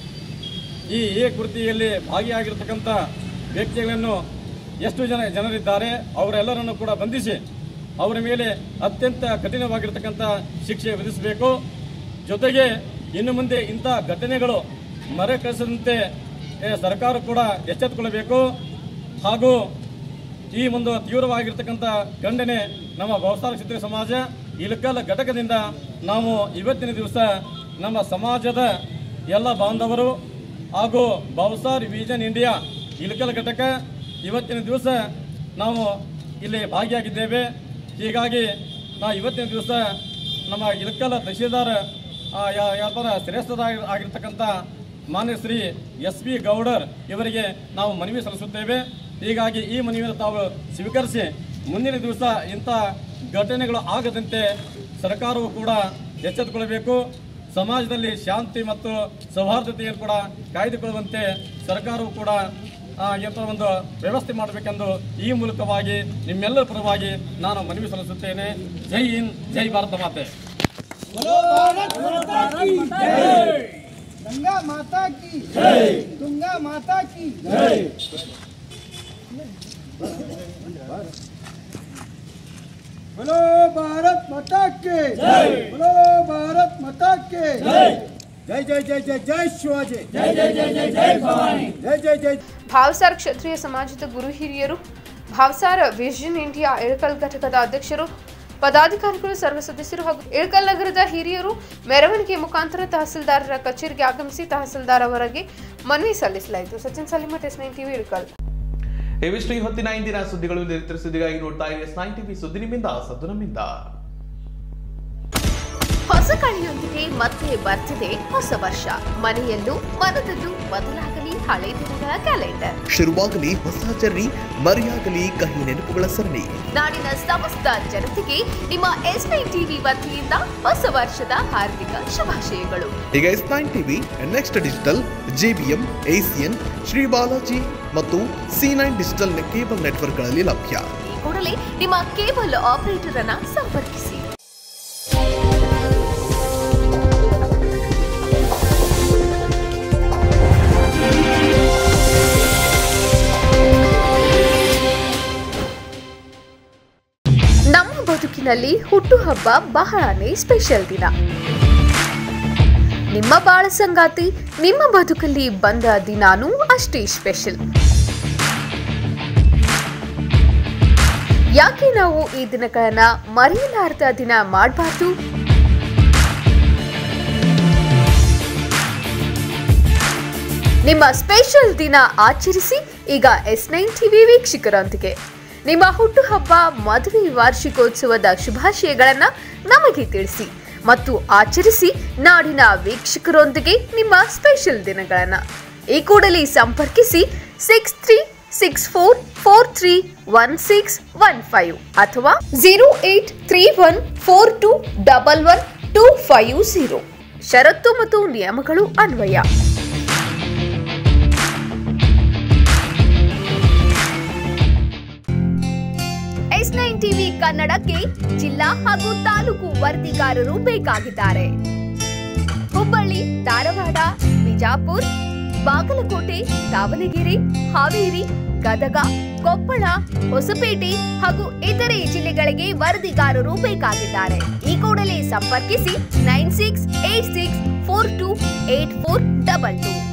ಈ ಎ ಕೃತಿಯಲ್ಲಿ ಭಾಗಿಯಾಗಿರ್ತಕ್ಕಂಥ ವ್ಯಕ್ತಿಗಳನ್ನು ಎಷ್ಟು ಜನ ಜನರಿದ್ದಾರೆ ಅವರೆಲ್ಲರನ್ನು ಕೂಡ ಬಂಧಿಸಿ ಅವರ ಮೇಲೆ ಅತ್ಯಂತ ಕಠಿಣವಾಗಿರ್ತಕ್ಕಂಥ ಶಿಕ್ಷೆ ವಿಧಿಸಬೇಕು ಜೊತೆಗೆ ಇನ್ನು ಮುಂದೆ ಇಂಥ ಘಟನೆಗಳು ಮರೆಕಳಿಸದಂತೆ ಏ, ಸರ್ಕಾರ ಕೂಡ ಎಚ್ಚೆತ್ತುಕೊಳ್ಳಬೇಕು ಹಾಗೂ ಈ ಒಂದು ತೀವ್ರವಾಗಿರ್ತಕ್ಕಂಥ ಖಂಡನೆ ನಮ್ಮ ಬಹುಸಾರ ಕ್ಷತ್ರಿಯ ಸಮಾಜ ಇಳಕಲ್ ಘಟಕದಿಂದ ನಾವು ಇವತ್ತಿನ ದಿವಸ ನಮ್ಮ ಸಮಾಜದ ಎಲ್ಲ ಬಾಂಧವರು ಹಾಗೂ ಬಹುಸಾರ್ ವಿಷನ್ ಇಂಡಿಯಾ ಇಳಕಲ್ ಘಟಕ ಇವತ್ತಿನ ದಿವಸ ನಾವು ಇಲ್ಲಿ ಭಾಗಿಯಾಗಿದ್ದೇವೆ ಹೀಗಾಗಿ ನಾವು ಇವತ್ತಿನ ದಿವಸ ನಮ್ಮ ಇಳಕಲ್ ತಹಶೀಲ್ದಾರ್ ಆ, ಯಾ- ಯಾರ್ದಾರ ಶ್ರೇಷ್ಠರಾಗಿ ಆಗಿರ್ತಕ್ಕಂಥ ಮಾನ್ಯ ಶ್ರೀ ಎಸ್ ಪಿ ಗೌಡರ್ ಇವರಿಗೆ ನಾವು ಮನವಿ ಸಲ್ಲಿಸುತ್ತೇವೆ ಹೀಗಾಗಿ ಈ ಮನವಿಯನ್ನು ತಾವು ಸ್ವೀಕರಿಸಿ ಮುಂದಿನ ದಿವಸ ಇಂಥ ಘಟನೆಗಳು ಆಗದಂತೆ ಸರ್ಕಾರವು ಕೂಡ ಎಚ್ಚೆತ್ತುಕೊಳ್ಳಬೇಕು ಸಮಾಜದಲ್ಲಿ ಶಾಂತಿ ಮತ್ತು ಸೌಹಾರ್ದತೆಯನ್ನು ಕೂಡ ಕಾಯ್ದುಕೊಳ್ಳುವಂತೆ ಸರ್ಕಾರವು ಕೂಡ ಆ, ಎಂಥ ಒಂದು ವ್ಯವಸ್ಥೆ ಮಾಡಬೇಕೆಂದು ಈ ಮೂಲಕವಾಗಿ ನಿಮ್ಮೆಲ್ಲರ ಪರವಾಗಿ ನಾನು ಮನವಿ ಸಲ್ಲಿಸುತ್ತೇನೆ ಜೈ ಹಿಂದ್ ಜೈ ಭಾರತ ಮಾತೆ गंगा माता की गंगा माता की बोलो भारत माता के बोलो भारत माता के जय जय जय जय जय शिवाजी जय जय जय जय जय भवानी जय जय जय ಭಾವಸಾರ್ ಕ್ಷತ್ರಿಯ ಸಮಾಜದ ಗುರು ಹಿರಿಯರು ಭಾವಸಾರ ವಿಷನ್ ಇಂಡಿಯಾ ಇಳಕಲ್ ಘಟಕದ ಅಧ್ಯಕ್ಷರು ಪದಾಧಿಕಾರಿಗಳು ಸರ್ವ ಸದಸ್ಯರು ಹಾಗೂ ಇಳಕಲ್ ನಗರದ ಹಿರಿಯರು ಮೆರವಣಿಗೆ ಮುಖಾಂತರ ತಹಸೀಲ್ದಾರರ ಕಚೇರಿಗೆ ಆಗಮಿಸಿ ತಹಸೀಲ್ದಾರ್ ಅವರಿಗೆ ಮನವಿ ಸಲ್ಲಿಸಲಾಯಿತು Sachin Salimath S nine TV Ilkal ಇವಿಷ್ಟು ಈ ಹೊತ್ತಿನ ಇಂದಿನ ಸುದ್ದಿಗಳು ನಿರಂತರ ಸುದ್ದಿಗಾಗಿ ನೋಡ್ತಾ ಇರಿ ಎಸ್ ನೈನ್ ಟಿವಿ ಸುದ್ದಿ ನಿಮ್ಮಿಂದ ಸದ್ದು ನಮ್ಮಿಂದ ಹೊಸ ಹೊಸ ಕಳೆಯೊಂದಿಗೆ ಮತ್ತೆ ಬರ್ತಿದೆ ಹೊಸ ವರ್ಷ ಮನೆಯಲ್ಲೂ ಮನದಲ್ಲೂ ಬದಲಾಗಲಿ ಹಳೆ ದಿನಗಳ ಕ್ಯಾಲೆಂಡರ್ ಶುರುವಾಗಲಿ ಹೊಸ ಜರ್ನಿ ಮರೆಯಾಗಲಿ ಕಹಿ ನೆನಪುಗಳ ಸರಣಿ ನಾಡಿನ ಸಮಸ್ತ ಜನತೆಗೆ ನಿಮ್ಮ ಎಸ್ ಟಿವಿ ವತಿಯಿಂದ ಹೊಸ ವರ್ಷದ ಹಾರ್ದಿಕ ಶುಭಾಶಯಗಳು ಈಗ S nine TV next digital JBM Asian Shri Balaji ಮತ್ತು ಸಿ ನೈನ್ ಡಿಜಿಟಲ್ ಕೇಬಲ್ ನೆಟ್ವರ್ಕ್ಗಳಲ್ಲಿ ಲಭ್ಯ ಈ ಕೂಡಲೇ ನಿಮ್ಮ ಕೇಬಲ್ ಆಪರೇಟರ್ ಅನ್ನ ಸಂಪರ್ಕಿಸಿ ನಮ್ಮ ಬದುಕಿನಲ್ಲಿ ಹುಟ್ಟುಹಬ್ಬ ಬಹಳನೇ ಸ್ಪೆಷಲ್ ದಿನ ನಿಮ್ಮ ಬಾಳ ಸಂಗಾತಿ ನಿಮ್ಮ ಬದುಕಲ್ಲಿ ಬಂದ ದಿನಾನೂ ಅಷ್ಟೇ ಸ್ಪೆಷಲ್ ಯಾಕೆ ನಾವು ಈ ದಿನಗಳನ್ನ ಮರೆಯಲಾರದ ದಿನ ಮಾಡಬಾರ್ದು ನಿಮ್ಮ ಸ್ಪೆಷಲ್ ದಿನ ಆಚರಿಸಿ ಈಗ ಎಸ್ ನೈನ್ ಟಿವಿ ವೀಕ್ಷಕರೊಂದಿಗೆ ನಿಮ್ಮ ಹುಟ್ಟುಹಬ್ಬ ಮದುವೆ ವಾರ್ಷಿಕೋತ್ಸವದ ಶುಭಾಶಯಗಳನ್ನ ನಮಗೆ ತಿಳಿಸಿ ಮತ್ತು ಆಚರಿಸಿ ನಾಡಿನ ವೀಕ್ಷಕರೊಂದಿಗೆ ನಿಮ್ಮ ಸ್ಪೆಷಲ್ ದಿನಗಳನ್ನ ಈ ಕೂಡಲೇ ಸಂಪರ್ಕಿಸಿ six three six four four three one six one five ಅಥವಾ zero eight three one four two double one two five zero ಷರತ್ತು ಮತ್ತು ನಿಯಮಗಳು ಅನ್ವಯ ಎಸ್ ನೈನ್ ಟಿವಿ ಕನ್ನಡಕ್ಕೆ ಜಿಲ್ಲಾ ಹಾಗೂ ತಾಲೂಕು ವರದಿಗಾರರು ಬೇಕಾಗಿದ್ದಾರೆ ಹುಬ್ಬಳ್ಳಿ ಧಾರವಾಡ ಬಿಜಾಪುರ ಬಾಗಲಕೋಟೆ ದಾವಣಗೆರೆ ಹಾವೇರಿ ಗದಗ ಕೊಪ್ಪಳ ಹೊಸಪೇಟೆ ಹಾಗೂ ಇತರೆ ಜಿಲ್ಲೆಗಳಿಗೆ ವರದಿಗಾರರು ಬೇಕಾಗಿದ್ದಾರೆ ಈ ಕೂಡಲೇ ಸಂಪರ್ಕಿಸಿ nine six eight six four two eight four double to